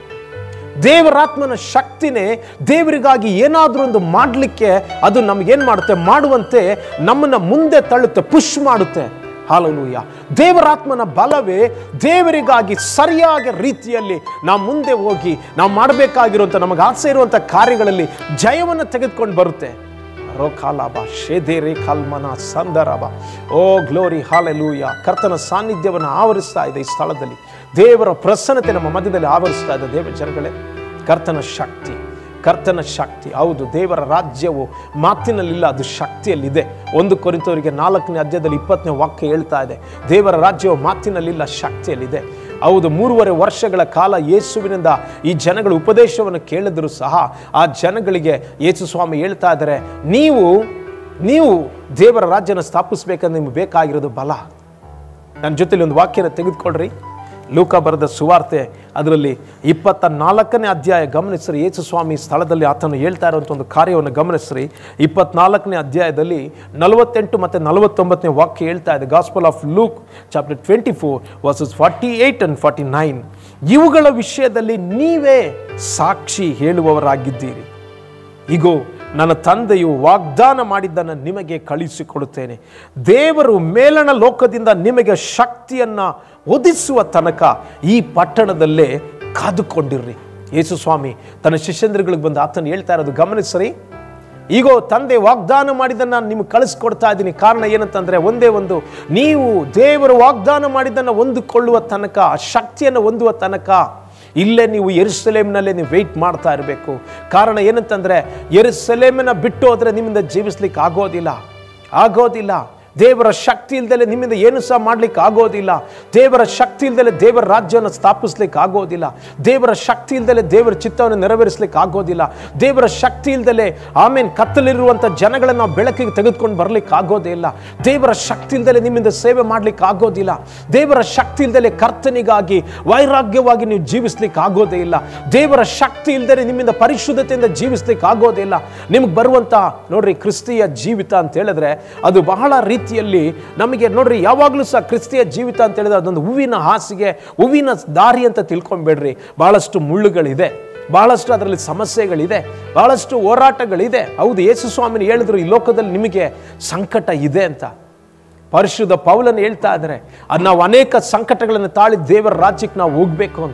ದೇವರಾತ್ಮನ ಶಕ್ತಿನೇ ದೇವರಿಗಾಗಿ ಏನಾದರೂ ಒಂದು ಮಾಡಲಿಕ್ಕೆ ಅದು ನಮಗೇನು ಮಾಡುತ್ತೆ ಮಾಡುವಂತೆ ನಮ್ಮನ್ನ ಮುಂದೆ ತಳ್ಳುತ್ತೆ ಪುಷ್ ಮಾಡುತ್ತೆ ಹಾಲಲೂಯ ದೇವರಾತ್ಮನ ಬಲವೇ ದೇವರಿಗಾಗಿ ಸರಿಯಾದ ರೀತಿಯಲ್ಲಿ ನಾವು ಮುಂದೆ ಹೋಗಿ ನಾವು ಮಾಡಬೇಕಾಗಿರುವಂಥ ನಮಗೆ ಆಸೆ ಇರುವಂಥ ಕಾರ್ಯಗಳಲ್ಲಿ ಜಯವನ್ನು ತೆಗೆದುಕೊಂಡು ಬರುತ್ತೆ ರೋಕಾಲಾಬ ಶೇದೇರೆ ಕಲ್ಮನ ಸಂದರಬ ಓ ಗ್ಲೋರಿ ಹಾಲೆಲೂಯ ಕರ್ತನ ಸಾನ್ನಿಧ್ಯವನ್ನು ಆವರಿಸ್ತಾ ಇದೆ ಈ ಸ್ಥಳದಲ್ಲಿ ದೇವರ ಪ್ರಸನ್ನತೆ ನಮ್ಮ ಮಧ್ಯದಲ್ಲಿ ಆವರಿಸ್ತಾ ಇದೆ ದೇವ ಜನಗಳೇ ಕರ್ತನ ಶಕ್ತಿ ಕರ್ತನ ಶಕ್ತಿ ಹೌದು ದೇವರ ರಾಜ್ಯವು ಮಾತಿನಲ್ಲಿಲ್ಲ ಅದು ಶಕ್ತಿಯಲ್ಲಿದೆ ಒಂದು ಕೊರಿತವರಿಗೆ ನಾಲ್ಕನೇ ಅಧ್ಯಾಯದಲ್ಲಿ ಇಪ್ಪತ್ತನೇ ವಾಕ್ಯ ಹೇಳ್ತಾ ಇದೆ ದೇವರ ರಾಜ್ಯವು ಮಾತಿನಲ್ಲಿಲ್ಲ ಶಕ್ತಿಯಲ್ಲಿದೆ ಹೌದು ಮೂರುವರೆ ವರ್ಷಗಳ ಕಾಲ ಯೇಸುವಿನಿಂದ ಈ ಜನಗಳು ಉಪದೇಶವನ್ನು ಕೇಳಿದ್ರು ಸಹ ಆ ಜನಗಳಿಗೆ ಯೇಸು ಸ್ವಾಮಿ ಹೇಳ್ತಾ ಇದ್ದಾರೆ ನೀವು ನೀವು ದೇವರ ರಾಜ್ಯನ ಸ್ಥಾಪಿಸ್ಬೇಕಂದ್ರೆ ನಿಮ್ಗೆ ಬೇಕಾಗಿರೋದು ಬಲ ನನ್ನ ಜೊತೆಲಿ ಒಂದು ವಾಕ್ಯನ ತೆಗೆದುಕೊಳ್ರಿ ಲೂಕ ಬರೆದ ಸುವಾರ್ತೆ ಅದರಲ್ಲಿ ಇಪ್ಪತ್ತ ನಾಲ್ಕನೇ ಅಧ್ಯಾಯ ಗಮನಿಸ್ರಿ ಯೇಸು ಸ್ವಾಮಿ ಸ್ಥಳದಲ್ಲಿ ಆತನು ಹೇಳ್ತಾ ಇರುವಂಥ ಒಂದು ಕಾರ್ಯವನ್ನು ಗಮನಿಸ್ರಿ ಇಪ್ಪತ್ನಾಲ್ಕನೇ ಅಧ್ಯಾಯದಲ್ಲಿ ನಲವತ್ತೆಂಟು ಮತ್ತು ನಲವತ್ತೊಂಬತ್ತನೇ ವಾಕ್ಯ ಹೇಳ್ತಾ ಇದೆ gospel of Luke chapter twenty four verses forty eight and forty nine ಇವುಗಳ ವಿಷಯದಲ್ಲಿ ನೀವೇ ಸಾಕ್ಷಿ ಹೇಳುವವರಾಗಿದ್ದೀರಿ ಇಗೋ ನನ್ನ ತಂದೆಯು ವಾಗ್ದಾನ ಮಾಡಿದ್ದನ್ನು ನಿಮಗೆ ಕಳಿಸಿಕೊಡುತ್ತೇನೆ ದೇವರು ಮೇಲಣ ಲೋಕದಿಂದ ನಿಮಗೆ ಶಕ್ತಿಯನ್ನ ಒದಿಸುವ ತನಕ ಈ ಪಟ್ಟಣದಲ್ಲೇ ಕಾದುಕೊಂಡಿರ್ರಿ ಯೇಸು ಸ್ವಾಮಿ ತನ್ನ ಶಿಷ್ಯಂದ್ರಗಳಿಗೆ ಬಂದು ಆತನ ಹೇಳ್ತಾ ಇರೋದು ಗಮನಿಸ್ರಿ ಈಗೋ ತಂದೆ ವಾಗ್ದಾನ ಮಾಡಿದ್ದನ್ನು ನಾನು ನಿಮ್ಗೆ ಕಳಿಸ್ಕೊಡ್ತಾ ಇದ್ದೀನಿ ಕಾರಣ ಏನಂತಂದ್ರೆ ಒಂದೇ ಒಂದು ನೀವು ದೇವರು ವಾಗ್ದಾನ ಮಾಡಿದ್ದನ್ನು ಹೊಂದಿಕೊಳ್ಳುವ ತನಕ ಆ ಶಕ್ತಿಯನ್ನು ಹೊಂದುವ ತನಕ ಇಲ್ಲೇ ನೀವು ಎರುಸಲೇಮ್ನಲ್ಲೇ ನೀವು ವೆಯ್ಟ್ ಮಾಡ್ತಾ ಇರಬೇಕು ಕಾರಣ ಏನಂತಂದ್ರೆ ಎರುಸಲೇಮನ್ನ ಬಿಟ್ಟು ಹೋದ್ರೆ ನಿಮ್ಮಿಂದ ಜೀವಿಸ್ಲಿಕ್ಕೆ ಆಗೋದಿಲ್ಲ ಆಗೋದಿಲ್ಲ ದೇವರ ಶಕ್ತಿ ಇಲ್ದಲೆ ನಿಮ್ಮಿಂದ ಏನು ಸಹ ಮಾಡ್ಲಿಕ್ಕೆ ಆಗೋದಿಲ್ಲ ದೇವರ ಶಕ್ತಿ ಇಲ್ದಲೆ ದೇವರ ರಾಜ್ಯವನ್ನು ಸ್ಥಾಪಿಸ್ಲಿಕ್ಕೆ ಆಗೋದಿಲ್ಲ ದೇವರ ಶಕ್ತಿ ಇಲ್ದಲೆ ದೇವರ ಚಿತ್ತವನ್ನು ನೆರವೇರಿಸ್ಲಿಕ್ಕೆ ಆಗೋದಿಲ್ಲ ದೇವರ ಶಕ್ತಿ ಇಲ್ದಲೆ ಆಮೇಲೆ ಕತ್ತಲಿರುವಂಥ ಜನಗಳನ್ನು ನಾವು ಬೆಳಕಿಗೆ ತೆಗೆದುಕೊಂಡು ಬರ್ಲಿಕ್ಕೆ ಆಗೋದೇ ಇಲ್ಲ ದೇವರ ಶಕ್ತಿ ಇಲ್ದಲೆ ನಿಮ್ಮಿಂದ ಸೇವೆ ಮಾಡ್ಲಿಕ್ಕೆ ಆಗೋದಿಲ್ಲ ದೇವರ ಶಕ್ತಿ ಇಲ್ದಲೆ ಕರ್ತನಿಗಾಗಿ ವೈರಾಗ್ಯವಾಗಿ ನೀವು ಜೀವಿಸ್ಲಿಕ್ಕೆ ಆಗೋದೇ ಇಲ್ಲ ದೇವರ ಶಕ್ತಿ ಇಲ್ದರೆ ನಿಮ್ಮಿಂದ ಪರಿಶುದ್ಧತೆಯಿಂದ ಜೀವಿಸ್ಲಿಕ್ಕೆ ಆಗೋದೇ ಇಲ್ಲ ನಿಮ್ಗೆ ಬರುವಂತ ನೋಡ್ರಿ ಕ್ರಿಸ್ತಿಯ ಜೀವಿತ ಅಂತ ಹೇಳಿದ್ರೆ ಅದು ಬಹಳ ರೀತಿಯಲ್ಲಿ ನಮಗೆ ನೋಡ್ರಿ ಯಾವಾಗಲೂ ಸಹ ಕ್ರಿಸ್ತಿಯ ಜೀವಿತ ಅಂತ ಹೇಳಿದ್ರೆ ಅದೊಂದು ಹೂವಿನ ಹಾಸಿಗೆ ಹೂವಿನ ದಾರಿ ಅಂತ ತಿಳ್ಕೊಂಬೇಡ್ರಿ ಬಹಳಷ್ಟು ಮುಳ್ಳುಗಳಿದೆ ಬಹಳಷ್ಟು ಅದರಲ್ಲಿ ಸಮಸ್ಯೆಗಳಿದೆ ಬಹಳಷ್ಟು ಹೋರಾಟಗಳಿದೆ ಹೌದು ಯೇಸು ಸ್ವಾಮಿನ ಹೇಳಿದ್ರು ಈ ಲೋಕದಲ್ಲಿ ನಿಮಗೆ ಸಂಕಟ ಇದೆ ಅಂತ ಪರಿಶುದ್ಧ ಪೌಲನ್ನು ಹೇಳ್ತಾ ಇದ್ದಾರೆ ಅದು ನಾವು ಅನೇಕ ಸಂಕಟಗಳನ್ನು ತಾಳಿ ದೇವರ ರಾಜ್ಯಕ್ಕೆ ನಾವು ಹೋಗ್ಬೇಕು ಅಂತ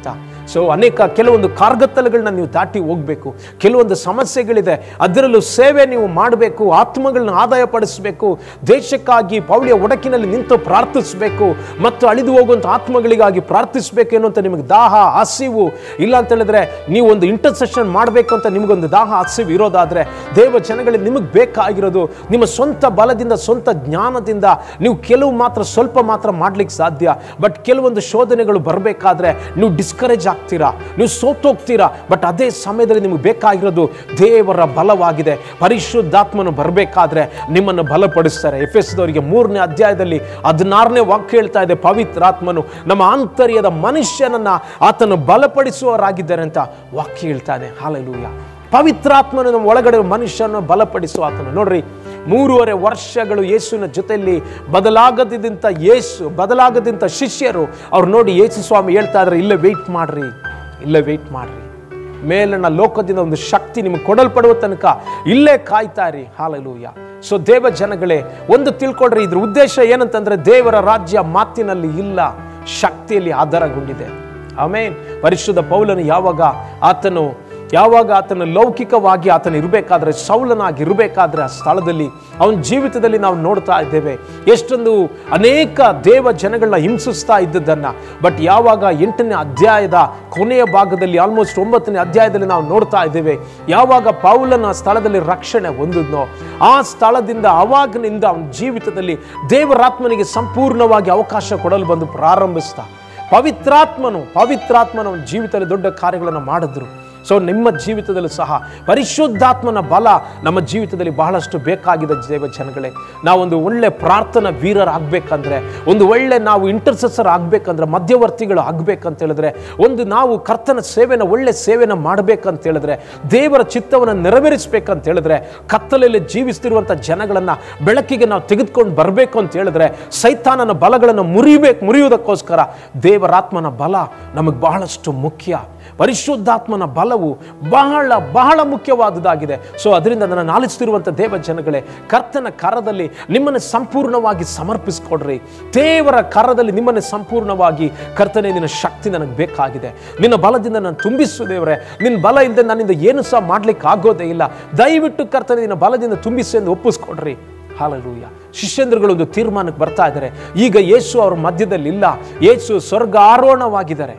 ಸೊ ಅನೇಕ ಕೆಲವೊಂದು ಕಾರ್ಗತ್ತಲಗಳನ್ನ ನೀವು ದಾಟಿ ಹೋಗಬೇಕು ಕೆಲವೊಂದು ಸಮಸ್ಯೆಗಳಿದೆ ಅದರಲ್ಲೂ ಸೇವೆ ನೀವು ಮಾಡಬೇಕು ಆತ್ಮಗಳನ್ನ ಆದಾಯ ಪಡಿಸಬೇಕು ದೇಶಕ್ಕಾಗಿ ಪೌಳಿಯ ಒಡಕಿನಲ್ಲಿ ನಿಂತು ಪ್ರಾರ್ಥಿಸಬೇಕು ಮತ್ತು ಅಳಿದು ಹೋಗುವಂಥ ಆತ್ಮಗಳಿಗಾಗಿ ಪ್ರಾರ್ಥಿಸಬೇಕು ಎನ್ನುವಂಥ ನಿಮಗೆ ದಾಹ ಹಸಿವು ಇಲ್ಲ ಅಂತ ಹೇಳಿದ್ರೆ ನೀವು ಒಂದು ಇಂಟರ್ಸೆಷನ್ ಮಾಡಬೇಕು ಅಂತ ನಿಮಗೊಂದು ದಾಹ ಹಸಿವು ಇರೋದಾದ್ರೆ ದೇವ ಜನಗಳಿಗೆ ನಿಮಗೆ ಬೇಕಾಗಿರೋದು ನಿಮ್ಮ ಸ್ವಂತ ಬಲದಿಂದ ಸ್ವಂತ ಜ್ಞಾನದಿಂದ ನೀವು ಕೆಲವು ಮಾತ್ರ ಸ್ವಲ್ಪ ಮಾತ್ರ ಮಾಡ್ಲಿಕ್ಕೆ ಸಾಧ್ಯ ಬಟ್ ಕೆಲವೊಂದು ಶೋಧನೆಗಳು ಬರಬೇಕಾದ್ರೆ ನೀವು ಡಿಸ್ಕರೇಜ್ ಆಗ್ತೀರಾ ನೀವು ಸೋತೋಗ್ತೀರಾ ಬಟ್ ಅದೇ ಸಮಯದಲ್ಲಿ ನಿಮಗೆ ಬೇಕಾಗಿರೋದು ದೇವರ ಬಲವಾಗಿದೆ ಪರಿಶುದ್ಧಾತ್ಮನು ಬರಬೇಕಾದ್ರೆ ನಿಮ್ಮನ್ನು ಬಲಪಡಿಸ್ತಾರೆ ಎಫ್ ಎಸ್ ದವರಿಗೆ ಮೂರನೇ ಅಧ್ಯಾಯದಲ್ಲಿ ಹದಿನಾರನೇ ವಾಕ್ಯ ಹೇಳ್ತಾ ಇದೆ ಪವಿತ್ರಾತ್ಮನು ನಮ್ಮ ಆಂತರ್ಯದ ಮನುಷ್ಯನನ್ನ ಆತನು ಬಲಪಡಿಸುವವರಾಗಿದ್ದಾರೆ ಅಂತ ವಾಕ್ಯ ಹೇಳ್ತಾ ಇದೆ ಹಾಲೆಲೂಯ ಪವಿತ್ರಾತ್ಮನು ನಮ್ಮ ಒಳಗಡೆ ಮನುಷ್ಯನ ಬಲಪಡಿಸುವ ಆತನು ನೋಡ್ರಿ ಮೂರುವರೆ ವರ್ಷಗಳು ಯೇಸುವಿನ ಜೊತೆಯಲ್ಲಿ ಬದಲಾಗದಿದ್ದಂಥ ಯೇಸು ಬದಲಾಗದಂಥ ಶಿಷ್ಯರು ಅವ್ರು ನೋಡಿ ಯೇಸು ಸ್ವಾಮಿ ಹೇಳ್ತಾ ಇದ್ರೆ ಇಲ್ಲೇ ವೆಯ್ಟ್ ಮಾಡ್ರಿ ಇಲ್ಲೇ ವೆಯ್ಟ್ ಮಾಡ್ರಿ ಮೇಲನ ಲೋಕದಿಂದ ಒಂದು ಶಕ್ತಿ ನಿಮಗೆ ಕೊಡಲ್ಪಡುವ ತನಕ ಇಲ್ಲೇ ಕಾಯ್ತಾ ಇರಿ ಹಾಲಲೂಯ ಸೊ ದೇವ ಜನಗಳೇ ಒಂದು ತಿಳ್ಕೊಳ್ರಿ ಇದ್ರ ಉದ್ದೇಶ ಏನಂತಂದ್ರೆ ದೇವರ ರಾಜ್ಯ ಮಾತಿನಲ್ಲಿ ಇಲ್ಲ ಶಕ್ತಿಯಲ್ಲಿ ಆಧಾರಗೊಂಡಿದೆ ಆಮೇನ್ ಪರಿಶುದ್ಧ ಪೌಲನು ಯಾವಾಗ ಆತನು ಯಾವಾಗ ಆತನ ಲೌಕಿಕವಾಗಿ ಆತನ ಇರಬೇಕಾದ್ರೆ ಸೌಲನಾಗಿ ಇರಬೇಕಾದ್ರೆ ಆ ಸ್ಥಳದಲ್ಲಿ ಅವನ ಜೀವಿತದಲ್ಲಿ ನಾವು ನೋಡ್ತಾ ಇದ್ದೇವೆ ಎಷ್ಟೊಂದು ಅನೇಕ ದೇವ ಜನಗಳನ್ನ ಹಿಂಸಿಸ್ತಾ ಇದ್ದದ್ದನ್ನ ಬಟ್ ಯಾವಾಗ ಎಂಟನೇ ಅಧ್ಯಾಯದ ಕೊನೆಯ ಭಾಗದಲ್ಲಿ ಆಲ್ಮೋಸ್ಟ್ ಒಂಬತ್ತನೇ ಅಧ್ಯಾಯದಲ್ಲಿ ನಾವು ನೋಡ್ತಾ ಇದ್ದೇವೆ ಯಾವಾಗ ಪೌಲನ ಸ್ಥಳದಲ್ಲಿ ರಕ್ಷಣೆ ಹೊಂದಿದ್ನೋ ಆ ಸ್ಥಳದಿಂದ ಅವಾಗಿನಿಂದ ಅವನ ಜೀವಿತದಲ್ಲಿ ದೇವರಾತ್ಮನಿಗೆ ಸಂಪೂರ್ಣವಾಗಿ ಅವಕಾಶ ಕೊಡಲು ಬಂದು ಪ್ರಾರಂಭಿಸ್ತಾ ಪವಿತ್ರಾತ್ಮನು ಪವಿತ್ರಾತ್ಮನ ಅವನ ಜೀವಿತದಲ್ಲಿ ದೊಡ್ಡ ಕಾರ್ಯಗಳನ್ನು ಮಾಡಿದ್ರು ಸೊ ನಿಮ್ಮ ಜೀವಿತದಲ್ಲೂ ಸಹ ಪರಿಶುದ್ಧಾತ್ಮನ ಬಲ ನಮ್ಮ ಜೀವಿತದಲ್ಲಿ ಬಹಳಷ್ಟು ಬೇಕಾಗಿದೆ ದೇವ ಜನಗಳೇ ನಾವೊಂದು ಒಳ್ಳೆ ಪ್ರಾರ್ಥನಾ ವೀರರಾಗಬೇಕಂದ್ರೆ ಒಂದು ಒಳ್ಳೆ ನಾವು ಇಂಟರ್ಸೆಸರ್ ಆಗಬೇಕಂದ್ರೆ ಮಧ್ಯವರ್ತಿಗಳು ಆಗ್ಬೇಕಂತ ಹೇಳಿದ್ರೆ ಒಂದು ನಾವು ಕರ್ತನ ಸೇವೆನ ಒಳ್ಳೆ ಸೇವೆನ ಮಾಡಬೇಕಂತ ಹೇಳಿದ್ರೆ ದೇವರ ಚಿತ್ತವನ್ನು ನೆರವೇರಿಸಬೇಕಂತ ಹೇಳಿದ್ರೆ ಕತ್ತಲಲ್ಲಿ ಜೀವಿಸ್ತಿರುವಂಥ ಜನಗಳನ್ನು ಬೆಳಕಿಗೆ ನಾವು ತೆಗೆದುಕೊಂಡು ಬರಬೇಕು ಅಂತ ಹೇಳಿದ್ರೆ ಸೈತಾನನ ಬಲಗಳನ್ನು ಮುರಿಬೇಕು ಮುರಿಯುವುದಕ್ಕೋಸ್ಕರ ದೇವರಾತ್ಮನ ಬಲ ನಮಗೆ ಬಹಳಷ್ಟು ಮುಖ್ಯ ಪರಿಶುದ್ಧಾತ್ಮನ ಬಲವು ಬಹಳ ಬಹಳ ಮುಖ್ಯವಾದುದಾಗಿದೆ ಸೊ ಅದರಿಂದ ನನ್ನ ಆಲಿಸ್ತಿರುವಂಥ ದೇವ ಜನಗಳೇ ಕರ್ತನ ಕರದಲ್ಲಿ ನಿಮ್ಮನ್ನು ಸಂಪೂರ್ಣವಾಗಿ ಸಮರ್ಪಿಸ್ಕೊಡ್ರಿ ದೇವರ ಕರದಲ್ಲಿ ನಿಮ್ಮನ್ನು ಸಂಪೂರ್ಣವಾಗಿ ಕರ್ತನೆ ನಿನ್ನ ಶಕ್ತಿ ನನಗೆ ಬೇಕಾಗಿದೆ ನಿನ್ನ ಬಲದಿಂದ ನಾನು ತುಂಬಿಸು ದೇವರೇ ನಿನ್ನ ಬಲ ಇಲ್ಲದೆ ನನ್ನಿಂದ ಏನು ಸಹ ಮಾಡ್ಲಿಕ್ಕೆ ಆಗೋದೇ ಇಲ್ಲ ದಯವಿಟ್ಟು ಕರ್ತನೆ ನಿನ್ನ ಬಲದಿಂದ ತುಂಬಿಸಿ ಎಂದು ಒಪ್ಪಿಸ್ಕೊಡ್ರಿ ಹಾಲಲೂಯ ಶಿಷ್ಯಂದ್ರಗಳು ಒಂದು ತೀರ್ಮಾನಕ್ಕೆ ಬರ್ತಾ ಇದ್ದಾರೆ ಈಗ ಯೇಸು ಅವ್ರ ಮಧ್ಯದಲ್ಲಿ ಇಲ್ಲ ಯೇಸು ಸ್ವರ್ಗ ಆರೋಹಣವಾಗಿದ್ದಾರೆ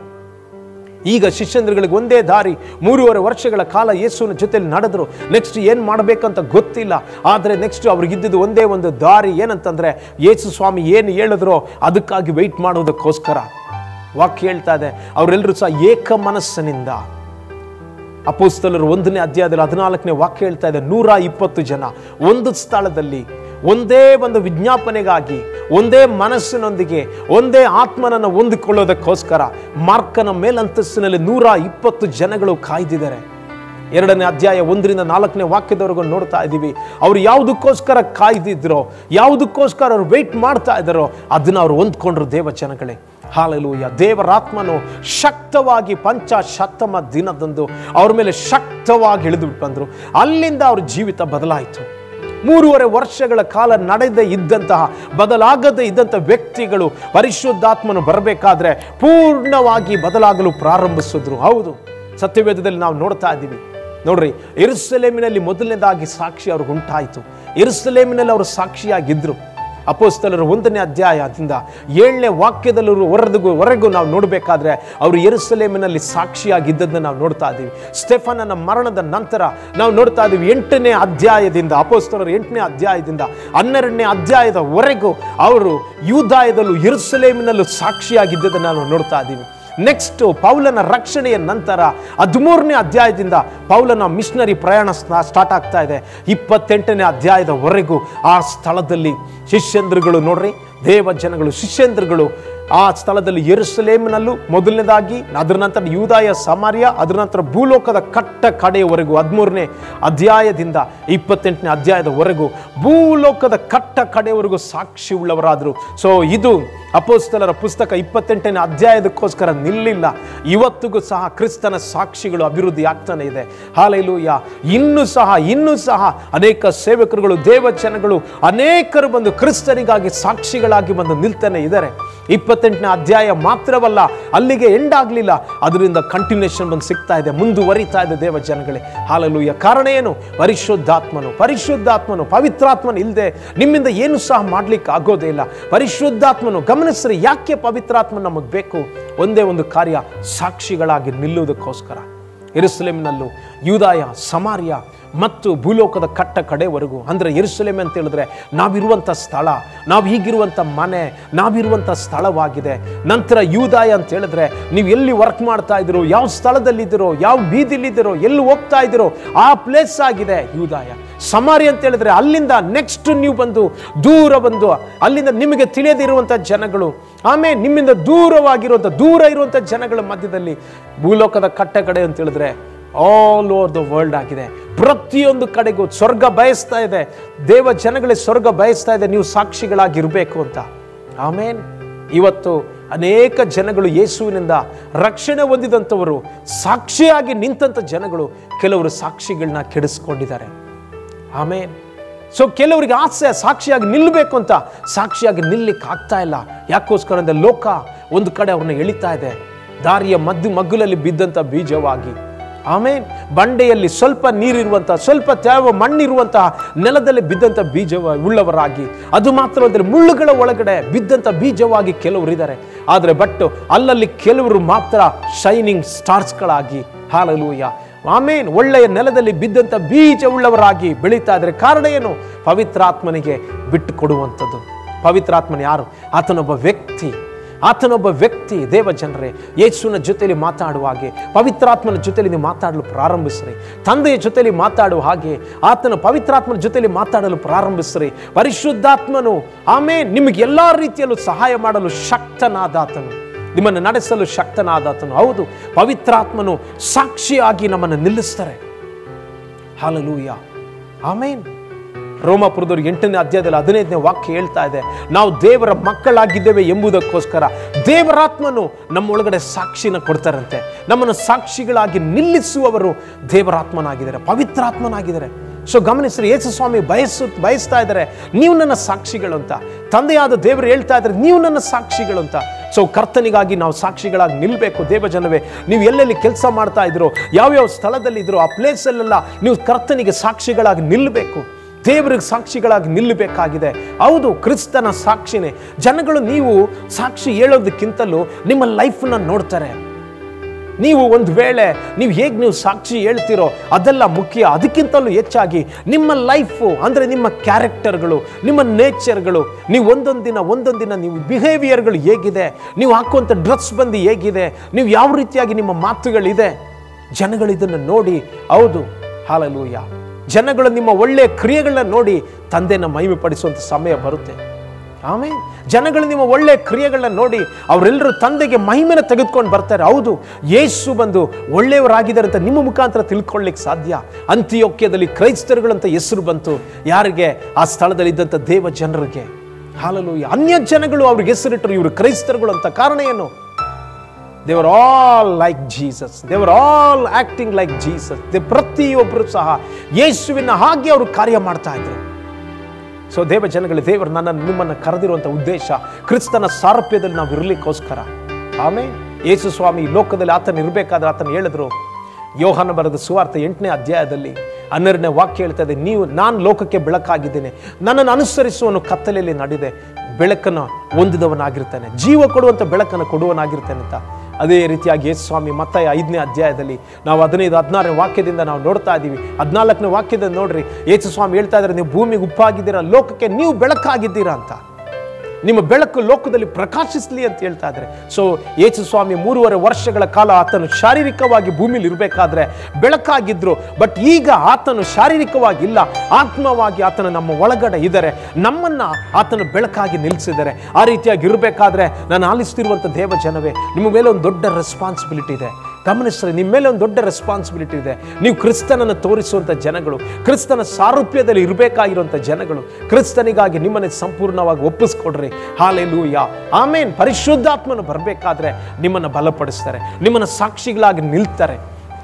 ಈಗ ಶಿಷ್ಯಂದ್ರಗಳಿಗೆ ಒಂದೇ ದಾರಿ ಮೂರುವರೆ ವರ್ಷಗಳ ಕಾಲ ಯೇಸುವಿನ ಜೊತೆಲಿ ನಡೆದ್ರು ನೆಕ್ಸ್ಟ್ ಏನು ಮಾಡಬೇಕಂತ ಗೊತ್ತಿಲ್ಲ ಆದರೆ ನೆಕ್ಸ್ಟ್ ಅವ್ರಿಗಿದ್ದಿದ್ದು ಒಂದೇ ಒಂದು ದಾರಿ ಏನಂತಂದ್ರೆ ಯೇಸು ಸ್ವಾಮಿ ಏನು ಹೇಳಿದ್ರೋ ಅದಕ್ಕಾಗಿ ವೆಯ್ಟ್ ಮಾಡೋದಕ್ಕೋಸ್ಕರ ವಾಕ್ಯ ಹೇಳ್ತಾ ಇದೆ ಅವರೆಲ್ಲರೂ ಸಹ ಏಕ ಮನಸ್ಸಿನಿಂದ ಅಪೋಸ್ತಲರು ಒಂದನೇ ಅಧ್ಯಾಯದಲ್ಲಿ ಹದಿನಾಲ್ಕನೇ ವಾಕ್ಯ ಹೇಳ್ತಾ ಇದೆ ನೂರ ಇಪ್ಪತ್ತು ಜನ ಒಂದು ಸ್ಥಳದಲ್ಲಿ ಒಂದೇ ಒಂದು ವಿಜ್ಞಾಪನೆಗಾಗಿ ಒಂದೇ ಮನಸ್ಸಿನೊಂದಿಗೆ ಒಂದೇ ಆತ್ಮನನ್ನು ಹೊಂದಿಕೊಳ್ಳೋದಕ್ಕೋಸ್ಕರ ಮಾರ್ಕನ ಮೇಲಂತಸ್ತಿನಲ್ಲಿ ನೂರ ಇಪ್ಪತ್ತು ಜನಗಳು ಕಾಯ್ದಿದ್ದಾರೆ ಎರಡನೇ ಅಧ್ಯಾಯ ಒಂದರಿಂದ ನಾಲ್ಕನೇ ವಾಕ್ಯದವರೆಗೂ ನೋಡ್ತಾ ಇದ್ದೀವಿ ಅವ್ರು ಯಾವುದಕ್ಕೋಸ್ಕರ ಕಾಯ್ದಿದ್ರೋ ಯಾವುದಕ್ಕೋಸ್ಕರ ಅವ್ರು ವೆಯ್ಟ್ ಮಾಡ್ತಾ ಇದ್ದಾರೋ ಅದನ್ನ ಅವ್ರು ಹೊಂದ್ಕೊಂಡ್ರು ದೇವ ಜನಗಳೇ ಹಾಲೆಲೂಯ ದೇವರಾತ್ಮನು ಶಕ್ತವಾಗಿ ಪಂಚಶತಮ ದಿನದಂದು ಅವ್ರ ಮೇಲೆ ಶಕ್ತವಾಗಿ ಇಳಿದು ಬಂದರು ಅಲ್ಲಿಂದ ಅವ್ರ ಜೀವಿತ ಬದಲಾಯಿತು ಮೂರುವರೆ ವರ್ಷಗಳ ಕಾಲ ನಡೆದೇ ಇದ್ದಂತಹ ಬದಲಾಗದೇ ಇದ್ದಂಥ ವ್ಯಕ್ತಿಗಳು ಪರಿಶುದ್ಧಾತ್ಮನು ಬರಬೇಕಾದ್ರೆ ಪೂರ್ಣವಾಗಿ ಬದಲಾಗಲು ಪ್ರಾರಂಭಿಸಿದ್ರು ಹೌದು ಸತ್ಯವೇದದಲ್ಲಿ ನಾವು ನೋಡ್ತಾ ಇದ್ದೀವಿ ನೋಡ್ರಿ ಎರುಸಲೇಮಿನಲ್ಲಿ ಮೊದಲನೇದಾಗಿ ಸಾಕ್ಷಿ ಅವ್ರಿಗೆ ಉಂಟಾಯಿತು ಎರುಸಲೇಮಿನಲ್ಲಿ ಅವರು ಸಾಕ್ಷಿಯಾಗಿದ್ರು ಅಪೋಸ್ತಲರು ಒಂದನೇ ಅಧ್ಯಾಯದಿಂದ ಏಳನೇ ವಾಕ್ಯದಲ್ಲೂ ಹೊರದಿಗೂ ವರೆಗೂ ನಾವು ನೋಡಬೇಕಾದ್ರೆ ಅವರು ಎರುಸಲೇಮಿನಲ್ಲಿ ಸಾಕ್ಷಿಯಾಗಿದ್ದದನ್ನ ನಾವು ನೋಡ್ತಾ ಇದ್ದೀವಿ ಸ್ಟೆಫನನ ಮರಣದ ನಂತರ ನಾವು ನೋಡ್ತಾ ಇದ್ದೀವಿ ಎಂಟನೇ ಅಧ್ಯಾಯದಿಂದ ಅಪೋಸ್ತಲರು ಎಂಟನೇ ಅಧ್ಯಾಯದಿಂದ ಹನ್ನೆರಡನೇ ಅಧ್ಯಾಯದವರೆಗೂ ಅವರು ಯೂದಾಯದಲ್ಲೂ ಎರುಸಲೇಮಿನಲ್ಲೂ ಸಾಕ್ಷಿಯಾಗಿದ್ದದನ್ನು ನಾವು ನೋಡ್ತಾ ಇದ್ದೀವಿ ನೆಕ್ಸ್ಟ್ ಪೌಲನ ರಕ್ಷಣೆಯ ನಂತರ ಹದಿಮೂರನೇ ಅಧ್ಯಾಯದಿಂದ ಪೌಲನ ಮಿಷನರಿ ಪ್ರಯಾಣ ಸ್ಟಾರ್ಟ್ ಆಗ್ತಾ ಇದೆ ಇಪ್ಪತ್ತೆಂಟನೇ ಅಧ್ಯಾಯದವರೆಗೂ ಆ ಸ್ಥಳದಲ್ಲಿ ಶಿಷ್ಯಂದ್ರಗಳು ನೋಡ್ರಿ ದೇವ ಜನಗಳು ಶಿಷ್ಯಂದ್ರಗಳು ಆ ಸ್ಥಳದಲ್ಲಿ ಯೆರೂಸಲೇಮಿನಲ್ಲೂ ಮೊದಲನೇದಾಗಿ ಅದರ ನಂತರ ಯೂದಾಯ ಸಮಾರ್ಯ ಅದರ ನಂತರ ಭೂಲೋಕದ ಕಟ್ಟ ಕಡೆಯವರೆಗೂ ಹದಿಮೂರನೇ ಅಧ್ಯಾಯದಿಂದ ಇಪ್ಪತ್ತೆಂಟನೇ ಅಧ್ಯಾಯದವರೆಗೂ ಭೂಲೋಕದ ಕಟ್ಟ ಕಡೆಯವರೆಗೂ ಸಾಕ್ಷಿ ಉಳ್ಳವರಾದರು ಸೊ ಇದು ಅಪೋಸ್ತಲರ ಪುಸ್ತಕ ಇಪ್ಪತ್ತೆಂಟನೇ ಅಧ್ಯಾಯದಕ್ಕೋಸ್ಕರ ನಿಲ್ಲಿಲ್ಲ ಇವತ್ತಿಗೂ ಸಹ ಕ್ರಿಸ್ತನ ಸಾಕ್ಷಿಗಳು ಅಭಿವೃದ್ಧಿ ಆಗ್ತಾನೆ ಇದೆ ಹಾಲೆಲೂಯ ಇನ್ನೂ ಸಹ ಇನ್ನೂ ಸಹ ಅನೇಕ ಸೇವಕರುಗಳು ದೇವಚನಗಳು ಅನೇಕರು ಬಂದು ಕ್ರಿಸ್ತರಿಗಾಗಿ ಸಾಕ್ಷಿಗಳಾಗಿ ಬಂದು ನಿಲ್ತಾನೆ ಇದ್ದಾರೆ ಇಪ್ಪತ್ತೆಂಟನೇ ಅಧ್ಯಾಯ ಮಾತ್ರವಲ್ಲ ಅಲ್ಲಿಗೆ ಎಂಡ್ ಆಗಲಿಲ್ಲ ಅದರಿಂದ ಕಂಟಿನ್ಯೂಷನ್ ಬಂದು ಸಿಗ್ತಾ ಇದೆ ಮುಂದುವರಿತಾ ಇದೆ ದೇವ ಜನಗಳೇ ಹಾಲಲೂಯ ಕಾರಣ ಏನು ಪರಿಶುದ್ಧಾತ್ಮನು ಪರಿಶುದ್ಧಾತ್ಮನು ಪವಿತ್ರಾತ್ಮನು ಇಲ್ಲದೆ ನಿಮ್ಮಿಂದ ಏನು ಸಹ ಮಾಡ್ಲಿಕ್ಕೆ ಆಗೋದೇ ಇಲ್ಲ ಪರಿಶುದ್ಧಾತ್ಮನು ಗಮನಿಸ್ರಿ ಯಾಕೆ ಪವಿತ್ರಾತ್ಮ ನಮಗೆ ಬೇಕು ಒಂದೇ ಒಂದು ಕಾರ್ಯ ಸಾಕ್ಷಿಗಳಾಗಿ ನಿಲ್ಲುವುದಕ್ಕೋಸ್ಕರ ಎರುಸಲೇಮಿನಲ್ಲೂ ಯೂದಾಯ ಸಮಾರ್ಯ ಮತ್ತು ಭೂಲೋಕದ ಕಟ್ಟ ಕಡೆವರೆಗೂ ಅಂದರೆ ಎರುಸಲೇಮ್ ಅಂತ ಹೇಳಿದ್ರೆ ನಾವಿರುವಂಥ ಸ್ಥಳ ನಾವು ಈಗಿರುವಂಥ ಮನೆ ನಾವಿರುವಂಥ ಸ್ಥಳವಾಗಿದೆ ನಂತರ ಯೂದಾಯ ಅಂತ ಹೇಳಿದ್ರೆ ನೀವು ಎಲ್ಲಿ ವರ್ಕ್ ಮಾಡ್ತಾ ಇದ್ದೀರೋ ಯಾವ ಸ್ಥಳದಲ್ಲಿದ್ದೀರೋ ಯಾವ ಬೀದಿಲಿದ್ದೀರೋ ಎಲ್ಲಿ ಹೋಗ್ತಾ ಇದ್ದೀರೋ ಆ ಪ್ಲೇಸ್ ಆಗಿದೆ ಯೂದಾಯ ಸಮಾರಿ ಅಂತ ಹೇಳಿದ್ರೆ ಅಲ್ಲಿಂದ ನೆಕ್ಸ್ಟ್ ನೀವು ಬಂದು ದೂರ ಬಂದು ಅಲ್ಲಿಂದ ನಿಮಗೆ ತಿಳಿಯದಿರುವಂಥ ಜನಗಳು ಆಮೇಲೆ ನಿಮ್ಮಿಂದ ದೂರವಾಗಿರುವಂಥ ದೂರ ಇರುವಂಥ ಜನಗಳ ಮಧ್ಯದಲ್ಲಿ ಭೂಲೋಕದ ಕಟ್ಟ ಕಡೆ ಅಂತ ಹೇಳಿದ್ರೆ ಆಲ್ ಓವರ್ ದ ವರ್ಲ್ಡ್ ಆಗಿದೆ ಪ್ರತಿಯೊಂದು ಕಡೆಗೂ ಸ್ವರ್ಗ ಬಯಸ್ತಾ ಇದೆ ದೇವ ಜನಗಳೇ ಸ್ವರ್ಗ ಬಯಸ್ತಾ ಇದೆ ನೀವು ಸಾಕ್ಷಿಗಳಾಗಿರ್ಬೇಕು ಅಂತ ಆಮೇನ್ ಇವತ್ತು ಅನೇಕ ಜನಗಳು ಯೇಸುವಿನಿಂದ ರಕ್ಷಣೆ ಹೊಂದಿದಂಥವರು ಸಾಕ್ಷಿಯಾಗಿ ನಿಂತಂಥ ಜನಗಳು ಕೆಲವರು ಸಾಕ್ಷಿಗಳನ್ನ ಕೆಡಿಸ್ಕೊಂಡಿದ್ದಾರೆ ಆಮೇನ್ ಸೊ ಕೆಲವರಿಗೆ ಆಸೆ ಸಾಕ್ಷಿಯಾಗಿ ನಿಲ್ಲಬೇಕು ಅಂತ ಸಾಕ್ಷಿಯಾಗಿ ನಿಲ್ಲಿಕ್ಕೆ ಆಗ್ತಾ ಇಲ್ಲ ಯಾಕೋಸ್ಕರ ಅಂದ್ರೆ ಲೋಕ ಒಂದು ಕಡೆ ಅವ್ರನ್ನ ಎಳಿತಾ ಇದೆ ದಾರಿಯ ಮದ್ದು ಮಗ್ಗುಲಲ್ಲಿ ಬಿದ್ದಂಥ ಬೀಜವಾಗಿ ಆಮೇನ್ ಬಂಡೆಯಲ್ಲಿ ಸ್ವಲ್ಪ ನೀರಿರುವಂತಹ ಸ್ವಲ್ಪ ತ್ಯಾವ ಮಣ್ಣಿರುವಂತಹ ನೆಲದಲ್ಲಿ ಬಿದ್ದಂಥ ಬೀಜವ ಉಳ್ಳವರಾಗಿ ಅದು ಮಾತ್ರ ಅಂದರೆ ಮುಳ್ಳುಗಳ ಒಳಗಡೆ ಬಿದ್ದಂಥ ಬೀಜವಾಗಿ ಕೆಲವರು ಇದ್ದಾರೆ ಆದರೆ ಬಟ್ ಅಲ್ಲಲ್ಲಿ ಕೆಲವರು ಮಾತ್ರ ಶೈನಿಂಗ್ ಸ್ಟಾರ್ಸ್ಗಳಾಗಿ ಹಾಲಲೂಯ ಆಮೇನ್ ಒಳ್ಳೆಯ ನೆಲದಲ್ಲಿ ಬಿದ್ದಂಥ ಬೀಜ ಉಳ್ಳವರಾಗಿ ಬೆಳೀತಾ ಇದ್ರೆ ಕಾರಣ ಏನು ಪವಿತ್ರಾತ್ಮನಿಗೆ ಬಿಟ್ಟು ಕೊಡುವಂಥದ್ದು ಪವಿತ್ರಾತ್ಮನ ಯಾರು ಆತನೊಬ್ಬ ವ್ಯಕ್ತಿ ಆತನೊಬ್ಬ ವ್ಯಕ್ತಿ ದೇವ ಜನರೇ ಯೇಸುವಿನ ಜೊತೆಯಲ್ಲಿ ಮಾತಾಡುವ ಹಾಗೆ ಪವಿತ್ರಾತ್ಮನ ಜೊತೆಯಲ್ಲಿ ನೀವು ಮಾತಾಡಲು ಪ್ರಾರಂಭಿಸ್ರಿ ತಂದೆಯ ಜೊತೆಯಲ್ಲಿ ಮಾತಾಡುವ ಹಾಗೆ ಆತನ ಪವಿತ್ರಾತ್ಮನ ಜೊತೆಯಲ್ಲಿ ಮಾತಾಡಲು ಪ್ರಾರಂಭಿಸ್ರಿ ಪರಿಶುದ್ಧಾತ್ಮನು ಆಮೇಲೆ ನಿಮಗೆ ಎಲ್ಲ ರೀತಿಯಲ್ಲೂ ಸಹಾಯ ಮಾಡಲು ಶಕ್ತನಾದಾತನು ನಿಮ್ಮನ್ನು ನಡೆಸಲು ಶಕ್ತನಾದಾತನು ಹೌದು ಪವಿತ್ರಾತ್ಮನು ಸಾಕ್ಷಿಯಾಗಿ ನಮ್ಮನ್ನು ನಿಲ್ಲಿಸ್ತಾರೆ ಹಾಲಲೂಯ ಆಮೇನ್ ರೋಮಾಪುರದವ್ರು ಎಂಟನೇ ಅಧ್ಯಾಯದಲ್ಲಿ ಹದಿನೈದನೇ ವಾಕ್ಯ ಹೇಳ್ತಾ ಇದೆ ನಾವು ದೇವರ ಮಕ್ಕಳಾಗಿದ್ದೇವೆ ಎಂಬುದಕ್ಕೋಸ್ಕರ ದೇವರಾತ್ಮನು ನಮ್ಮೊಳಗಡೆ ಸಾಕ್ಷಿನ ಕೊಡ್ತಾರಂತೆ ನಮ್ಮನ್ನು ಸಾಕ್ಷಿಗಳಾಗಿ ನಿಲ್ಲಿಸುವವರು ದೇವರಾತ್ಮನಾಗಿದ್ದಾರೆ ಪವಿತ್ರಾತ್ಮನಾಗಿದ್ದಾರೆ ಸೊ ಗಮನಿಸ್ರಿ ಯೇಸು ಸ್ವಾಮಿ ಬಯಸು ಬಯಸ್ತಾ ಇದ್ದಾರೆ ನೀವು ನನ್ನ ಸಾಕ್ಷಿಗಳು ಅಂತ ತಂದೆಯಾದ ದೇವರು ಹೇಳ್ತಾ ಇದ್ದಾರೆ ನೀವು ನನ್ನ ಸಾಕ್ಷಿಗಳು ಅಂತ ಸೊ ಕರ್ತನಿಗಾಗಿ ನಾವು ಸಾಕ್ಷಿಗಳಾಗಿ ನಿಲ್ಲಬೇಕು ದೇವಜನವೇ ನೀವು ಎಲ್ಲೆಲ್ಲಿ ಕೆಲಸ ಮಾಡ್ತಾ ಇದ್ರೋ ಯಾವ್ಯಾವ ಸ್ಥಳದಲ್ಲಿ ಇದ್ರೋ ಆ ಪ್ಲೇಸಲ್ಲೆಲ್ಲ ನೀವು ಕರ್ತನಿಗೆ ಸಾಕ್ಷಿಗಳಾಗಿ ನಿಲ್ಲಬೇಕು ದೇವರಿಗೆ ಸಾಕ್ಷಿಗಳಾಗಿ ನಿಲ್ಲಬೇಕಾಗಿದೆ ಹೌದು ಕ್ರಿಸ್ತನ ಸಾಕ್ಷಿನೇ ಜನಗಳು ನೀವು ಸಾಕ್ಷಿ ಹೇಳೋದಕ್ಕಿಂತಲೂ ನಿಮ್ಮ ಲೈಫನ್ನ ನೋಡ್ತಾರೆ ನೀವು ಒಂದು ವೇಳೆ ನೀವು ಹೇಗೆ ನೀವು ಸಾಕ್ಷಿ ಹೇಳ್ತಿರೋ ಅದೆಲ್ಲ ಮುಖ್ಯ ಅದಕ್ಕಿಂತಲೂ ಹೆಚ್ಚಾಗಿ ನಿಮ್ಮ ಲೈಫು ಅಂದರೆ ನಿಮ್ಮ ಕ್ಯಾರೆಕ್ಟರ್ಗಳು ನಿಮ್ಮ ನೇಚರ್ಗಳು ನೀವು ಒಂದೊಂದು ದಿನ ಒಂದೊಂದು ದಿನ ನೀವು ಬಿಹೇವಿಯರ್ಗಳು ಹೇಗಿದೆ ನೀವು ಹಾಕುವಂಥ ಡ್ರೆಸ್ ಬಂದು ಹೇಗಿದೆ ನೀವು ಯಾವ ರೀತಿಯಾಗಿ ನಿಮ್ಮ ಮಾತುಗಳಿದೆ ಜನಗಳು ಇದನ್ನು ನೋಡಿ ಹೌದು ಹಾಲಲೂಯ ಜನಗಳು ನಿಮ್ಮ ಒಳ್ಳೆಯ ಕ್ರಿಯೆಗಳನ್ನ ನೋಡಿ ತಂದೆನ ಮಹಿಮೆ ಪಡಿಸುವಂಥ ಸಮಯ ಬರುತ್ತೆ ಆಮೇಲೆ ಜನಗಳು ನಿಮ್ಮ ಒಳ್ಳೆ ಕ್ರಿಯೆಗಳನ್ನ ನೋಡಿ ಅವರೆಲ್ಲರೂ ತಂದೆಗೆ ಮಹಿಮೆನ ತೆಗೆದುಕೊಂಡು ಬರ್ತಾರೆ ಹೌದು ಯೇಸು ಬಂದು ಒಳ್ಳೆಯವರಾಗಿದ್ದಾರೆ ಅಂತ ನಿಮ್ಮ ಮುಖಾಂತರ ತಿಳ್ಕೊಳ್ಳಿಕ್ಕೆ ಸಾಧ್ಯ ಅಂತ್ಯೋಕ್ಯದಲ್ಲಿ ಕ್ರೈಸ್ತರುಗಳಂತ ಹೆಸರು ಬಂತು ಯಾರಿಗೆ ಆ ಸ್ಥಳದಲ್ಲಿ ಇದ್ದಂಥ ದೇವ ಜನರಿಗೆ ಹಾಲಲು ಅನ್ಯ ಜನಗಳು ಅವ್ರಿಗೆ ಹೆಸರಿಟ್ಟರು ಇವರು ಕ್ರೈಸ್ತರುಗಳು ಅಂತ ಕಾರಣ ಏನು ದೇವರ್ ಆಲ್ ಲೈಕ್ ಜೀಸಸ್ ದೇವರ್ ಆಲ್ ಆಕ್ಟಿಂಗ್ ಲೈಕ್ ಜೀಸಸ್ ಪ್ರತಿಯೊಬ್ಬರು ಸಹ ಯೇಸುವಿನ ಹಾಗೆ ಅವರು ಕಾರ್ಯ ಮಾಡ್ತಾ ಇದ್ರು ಸೊ ದೇವ ಜನಗಳ ದೇವರು ನನ್ನ ನಿಮ್ಮನ್ನು ಕರೆದಿರುವಂಥ ಉದ್ದೇಶ ಕ್ರಿಸ್ತನ ಸಾರಥ್ಯದಲ್ಲಿ ನಾವು ಇರಲಿಕ್ಕೋಸ್ಕರ ಆಮೇಲೆ ಯೇಸು ಸ್ವಾಮಿ ಈ ಲೋಕದಲ್ಲಿ ಆತನ ಇರಬೇಕಾದ್ರೆ ಆತನ ಹೇಳಿದ್ರು ಯೋಹಾನ ಬರೆದ ಸುವಾರ್ಥ ಎಂಟನೇ ಅಧ್ಯಾಯದಲ್ಲಿ ಹನ್ನೆರಡನೇ ವಾಕ್ಯ ಹೇಳ್ತಾ ಇದೆ ನೀವು ನಾನು ಲೋಕಕ್ಕೆ ಬೆಳಕಾಗಿದ್ದೇನೆ ನನ್ನನ್ನು ಅನುಸರಿಸುವನು ಕತ್ತಲೆಯಲ್ಲಿ ನಡೆದೆ ಬೆಳಕನ್ನು ಹೊಂದಿದವನಾಗಿರ್ತಾನೆ ಜೀವ ಕೊಡುವಂಥ ಬೆಳಕನ್ನು ಕೊಡುವನಾಗಿರ್ತಾನೆ ಅಂತ ಅದೇ ರೀತಿಯಾಗಿ ಯೇಸು ಸ್ವಾಮಿ ಮತ್ತೆ ಐದನೇ ಅಧ್ಯಾಯದಲ್ಲಿ ನಾವು ಹದಿನೈದು ಹದಿನಾರನೇ ವಾಕ್ಯದಿಂದ ನಾವು ನೋಡ್ತಾ ಇದ್ದೀವಿ ಹದಿನಾಲ್ಕನೇ ವಾಕ್ಯದಿಂದ ನೋಡ್ರಿ ಯೇಸು ಸ್ವಾಮಿ ಹೇಳ್ತಾ ಇದ್ದಾರೆ ನೀವು ಭೂಮಿಗೆ ಉಪ್ಪಾಗಿದ್ದೀರಾ ಲೋಕಕ್ಕೆ ನೀವು ಬೆಳಕಾಗಿದ್ದೀರಾ ಅಂತ ನಿಮ್ಮ ಬೆಳಕು ಲೋಕದಲ್ಲಿ ಪ್ರಕಾಶಿಸಲಿ ಅಂತ ಹೇಳ್ತಾ ಇದ್ದಾರೆ ಸೊ ಯೇಸು ಸ್ವಾಮಿ ಮೂರುವರೆ ವರ್ಷಗಳ ಕಾಲ ಆತನು ಶಾರೀರಿಕವಾಗಿ ಭೂಮಿಲಿ ಇರಬೇಕಾದ್ರೆ ಬೆಳಕಾಗಿದ್ರು ಬಟ್ ಈಗ ಆತನು ಶಾರೀರಿಕವಾಗಿ ಇಲ್ಲ ಆತ್ಮವಾಗಿ ಆತನು ನಮ್ಮ ಒಳಗಡೆ ಇದ್ದಾರೆ ನಮ್ಮನ್ನ ಆತನು ಬೆಳಕಾಗಿ ನಿಲ್ಲಿಸಿದ್ದಾರೆ ಆ ರೀತಿಯಾಗಿ ಇರಬೇಕಾದ್ರೆ ನಾನು ಆಲಿಸ್ತಿರುವಂಥ ದೇವ ಜನವೇ ನಿಮ್ಮ ಮೇಲೆ ಒಂದು ದೊಡ್ಡ ರೆಸ್ಪಾನ್ಸಿಬಿಲಿಟಿ ಇದೆ ಗಮನಿಸ್ರಿ ನಿಮ್ಮ ಮೇಲೆ ಒಂದು ದೊಡ್ಡ ರೆಸ್ಪಾನ್ಸಿಬಿಲಿಟಿ ಇದೆ ನೀವು ಕ್ರಿಸ್ತನನ್ನು ತೋರಿಸುವಂಥ ಜನಗಳು ಕ್ರಿಸ್ತನ ಸಾರೂಪ್ಯದಲ್ಲಿ ಇರಬೇಕಾಗಿರುವಂಥ ಜನಗಳು ಕ್ರಿಸ್ತನಿಗಾಗಿ ನಿಮ್ಮನ್ನು ಸಂಪೂರ್ಣವಾಗಿ ಒಪ್ಪಿಸ್ಕೊಡ್ರಿ ಹಾಲೆಲೂಯ ಆಮೇನ್ ಪರಿಶುದ್ಧಾತ್ಮನು ಬರಬೇಕಾದ್ರೆ ನಿಮ್ಮನ್ನು ಬಲಪಡಿಸ್ತಾರೆ ನಿಮ್ಮನ್ನು ಸಾಕ್ಷಿಗಳಾಗಿ ನಿಲ್ತಾರೆ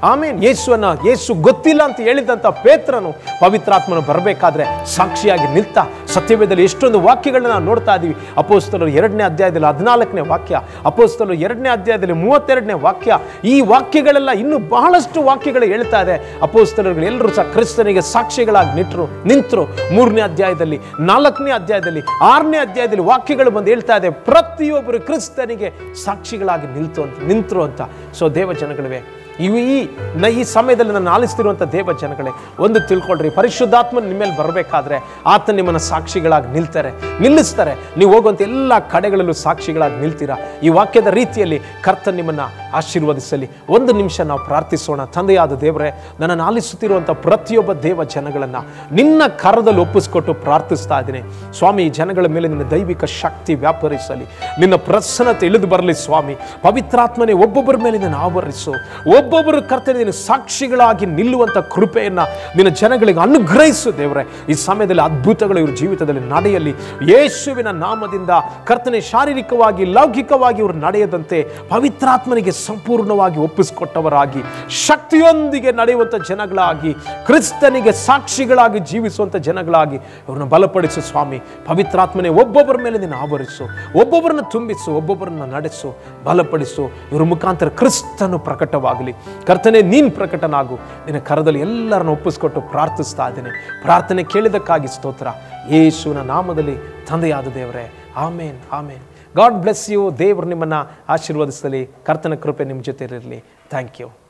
ಆಮೇನ್ ಯೇಸುವನ್ನ ಯೇಸು ಗೊತ್ತಿಲ್ಲ ಅಂತ ಹೇಳಿದಂಥ ಪೇತ್ರನು ಪವಿತ್ರಾತ್ಮನು ಬರಬೇಕಾದ್ರೆ ಸಾಕ್ಷಿಯಾಗಿ ನಿಲ್ತ ಸತ್ಯವೇದಲ್ಲಿ ಎಷ್ಟೊಂದು ವಾಕ್ಯಗಳನ್ನ ನಾವು ನೋಡ್ತಾ ಇದ್ದೀವಿ ಅಪೋಸ್ತಲರು ಎರಡನೇ ಅಧ್ಯಾಯದಲ್ಲಿ ಹದಿನಾಲ್ಕನೇ ವಾಕ್ಯ ಅಪೋಸ್ತಲರು ಎರಡನೇ ಅಧ್ಯಾಯದಲ್ಲಿ ಮೂವತ್ತೆರಡನೇ ವಾಕ್ಯ ಈ ವಾಕ್ಯಗಳೆಲ್ಲ ಇನ್ನೂ ಬಹಳಷ್ಟು ವಾಕ್ಯಗಳು ಹೇಳ್ತಾ ಇದೆ ಅಪೋಸ್ತಲರುಗಳು ಎಲ್ಲರೂ ಸಹ ಕ್ರಿಸ್ತನಿಗೆ ಸಾಕ್ಷಿಗಳಾಗಿ ನಿಂತರು ನಿಂತರು ಮೂರನೇ ಅಧ್ಯಾಯದಲ್ಲಿ ನಾಲ್ಕನೇ ಅಧ್ಯಾಯದಲ್ಲಿ ಆರನೇ ಅಧ್ಯಾಯದಲ್ಲಿ ವಾಕ್ಯಗಳು ಬಂದು ಹೇಳ್ತಾ ಇದೆ ಪ್ರತಿಯೊಬ್ಬರು ಕ್ರಿಸ್ತನಿಗೆ ಸಾಕ್ಷಿಗಳಾಗಿ ನಿಲ್ತು ಅಂತ ನಿಂತರು ಅಂತ ಸೊ ದೇವ ಜನಗಳಿವೆ ಇವು ಈ ನ ಈ ಸಮಯದಲ್ಲಿ ನಾನು ಆಲಿಸ್ತಿರುವಂಥ ದೇವ ಜನಗಳೇ ಒಂದು ತಿಳ್ಕೊಳ್ರಿ ಪರಿಶುದ್ಧಾತ್ಮ ನಿಮ್ಮ ಮೇಲೆ ಬರಬೇಕಾದ್ರೆ ಆತ ನಿಮ್ಮನ್ನು ಸಾಕ್ಷಿಗಳಾಗಿ ನಿಲ್ತಾರೆ ನಿಲ್ಲಿಸ್ತಾರೆ ನೀವು ಹೋಗುವಂಥ ಎಲ್ಲ ಕಡೆಗಳಲ್ಲೂ ಸಾಕ್ಷಿಗಳಾಗಿ ನಿಲ್ತೀರಾ ಈ ವಾಕ್ಯದ ರೀತಿಯಲ್ಲಿ ಕರ್ತ ನಿಮ್ಮನ್ನು ಆಶೀರ್ವದಿಸಲಿ ಒಂದು ನಿಮಿಷ ನಾವು ಪ್ರಾರ್ಥಿಸೋಣ ತಂದೆಯಾದ ದೇವರೇ ನನ್ನನ್ನು ಆಲಿಸುತ್ತಿರುವಂಥ ಪ್ರತಿಯೊಬ್ಬ ದೇವ ಜನಗಳನ್ನು ನಿನ್ನ ಕರದಲ್ಲಿ ಒಪ್ಪಿಸ್ಕೊಟ್ಟು ಪ್ರಾರ್ಥಿಸ್ತಾ ಇದ್ದೀನಿ ಸ್ವಾಮಿ ಈ ಜನಗಳ ಮೇಲೆ ನಿನ್ನ ದೈವಿಕ ಶಕ್ತಿ ವ್ಯಾಪರಿಸಲಿ ನಿನ್ನ ಪ್ರಸನ್ನತೆ ಇಳಿದು ಬರಲಿ ಸ್ವಾಮಿ ಪವಿತ್ರಾತ್ಮನೇ ಒಬ್ಬೊಬ್ಬರ ಮೇಲೆ ನಿನ್ನ ಆವರಿಸು ಒಬ್ಬೊಬ್ಬರು ಕರ್ತನೆ ನಿನ್ನ ಸಾಕ್ಷಿಗಳಾಗಿ ನಿಲ್ಲುವಂಥ ಕೃಪೆಯನ್ನು ನಿನ್ನ ಜನಗಳಿಗೆ ಅನುಗ್ರಹಿಸು ದೇವರೇ ಈ ಸಮಯದಲ್ಲಿ ಅದ್ಭುತಗಳು ಇವ್ರ ಜೀವಿತದಲ್ಲಿ ನಡೆಯಲಿ ಯೇಸುವಿನ ನಾಮದಿಂದ ಕರ್ತನೆ ಶಾರೀರಿಕವಾಗಿ ಲೌಕಿಕವಾಗಿ ಇವರು ನಡೆಯದಂತೆ ಪವಿತ್ರಾತ್ಮನಿಗೆ ಸಂಪೂರ್ಣವಾಗಿ ಒಪ್ಪಿಸಿಕೊಟ್ಟವರಾಗಿ ಶಕ್ತಿಯೊಂದಿಗೆ ನಡೆಯುವಂಥ ಜನಗಳಾಗಿ ಕ್ರಿಸ್ತನಿಗೆ ಸಾಕ್ಷಿಗಳಾಗಿ ಜೀವಿಸುವಂಥ ಜನಗಳಾಗಿ ಇವ್ರನ್ನ ಬಲಪಡಿಸು ಸ್ವಾಮಿ ಪವಿತ್ರಾತ್ಮನೆ ಒಬ್ಬೊಬ್ಬರ ಮೇಲೆ ನಿನ್ನ ಆವರಿಸು ಒಬ್ಬೊಬ್ಬರನ್ನ ತುಂಬಿಸು ಒಬ್ಬೊಬ್ಬರನ್ನ ನಡೆಸು ಬಲಪಡಿಸು ಇವ್ರ ಮುಖಾಂತರ ಕ್ರಿಸ್ತನು ಪ್ರಕಟವಾಗಲಿ ಕರ್ತನೆ ನೀನು ಪ್ರಕಟನಾಗು ನಿನ್ನ ಕರದಲ್ಲಿ ಎಲ್ಲರನ್ನು ಒಪ್ಪಿಸ್ಕೊಟ್ಟು ಪ್ರಾರ್ಥಿಸ್ತಾ ಇದ್ದೇನೆ ಪ್ರಾರ್ಥನೆ ಕೇಳಿದಕ್ಕಾಗಿ ಸ್ತೋತ್ರ ಯೇಸುವಿನ ನಾಮದಲ್ಲಿ ತಂದೆಯಾದ ದೇವರೇ amen amen God bless you ದೇವರು ನಿಮ್ಮನ್ನು ಆಶೀರ್ವದಿಸಲಿ ಕರ್ತನ ಕೃಪೆ ನಿಮ್ಮ ಜೊತೆ ಇರಲಿ ಥ್ಯಾಂಕ್ ಯು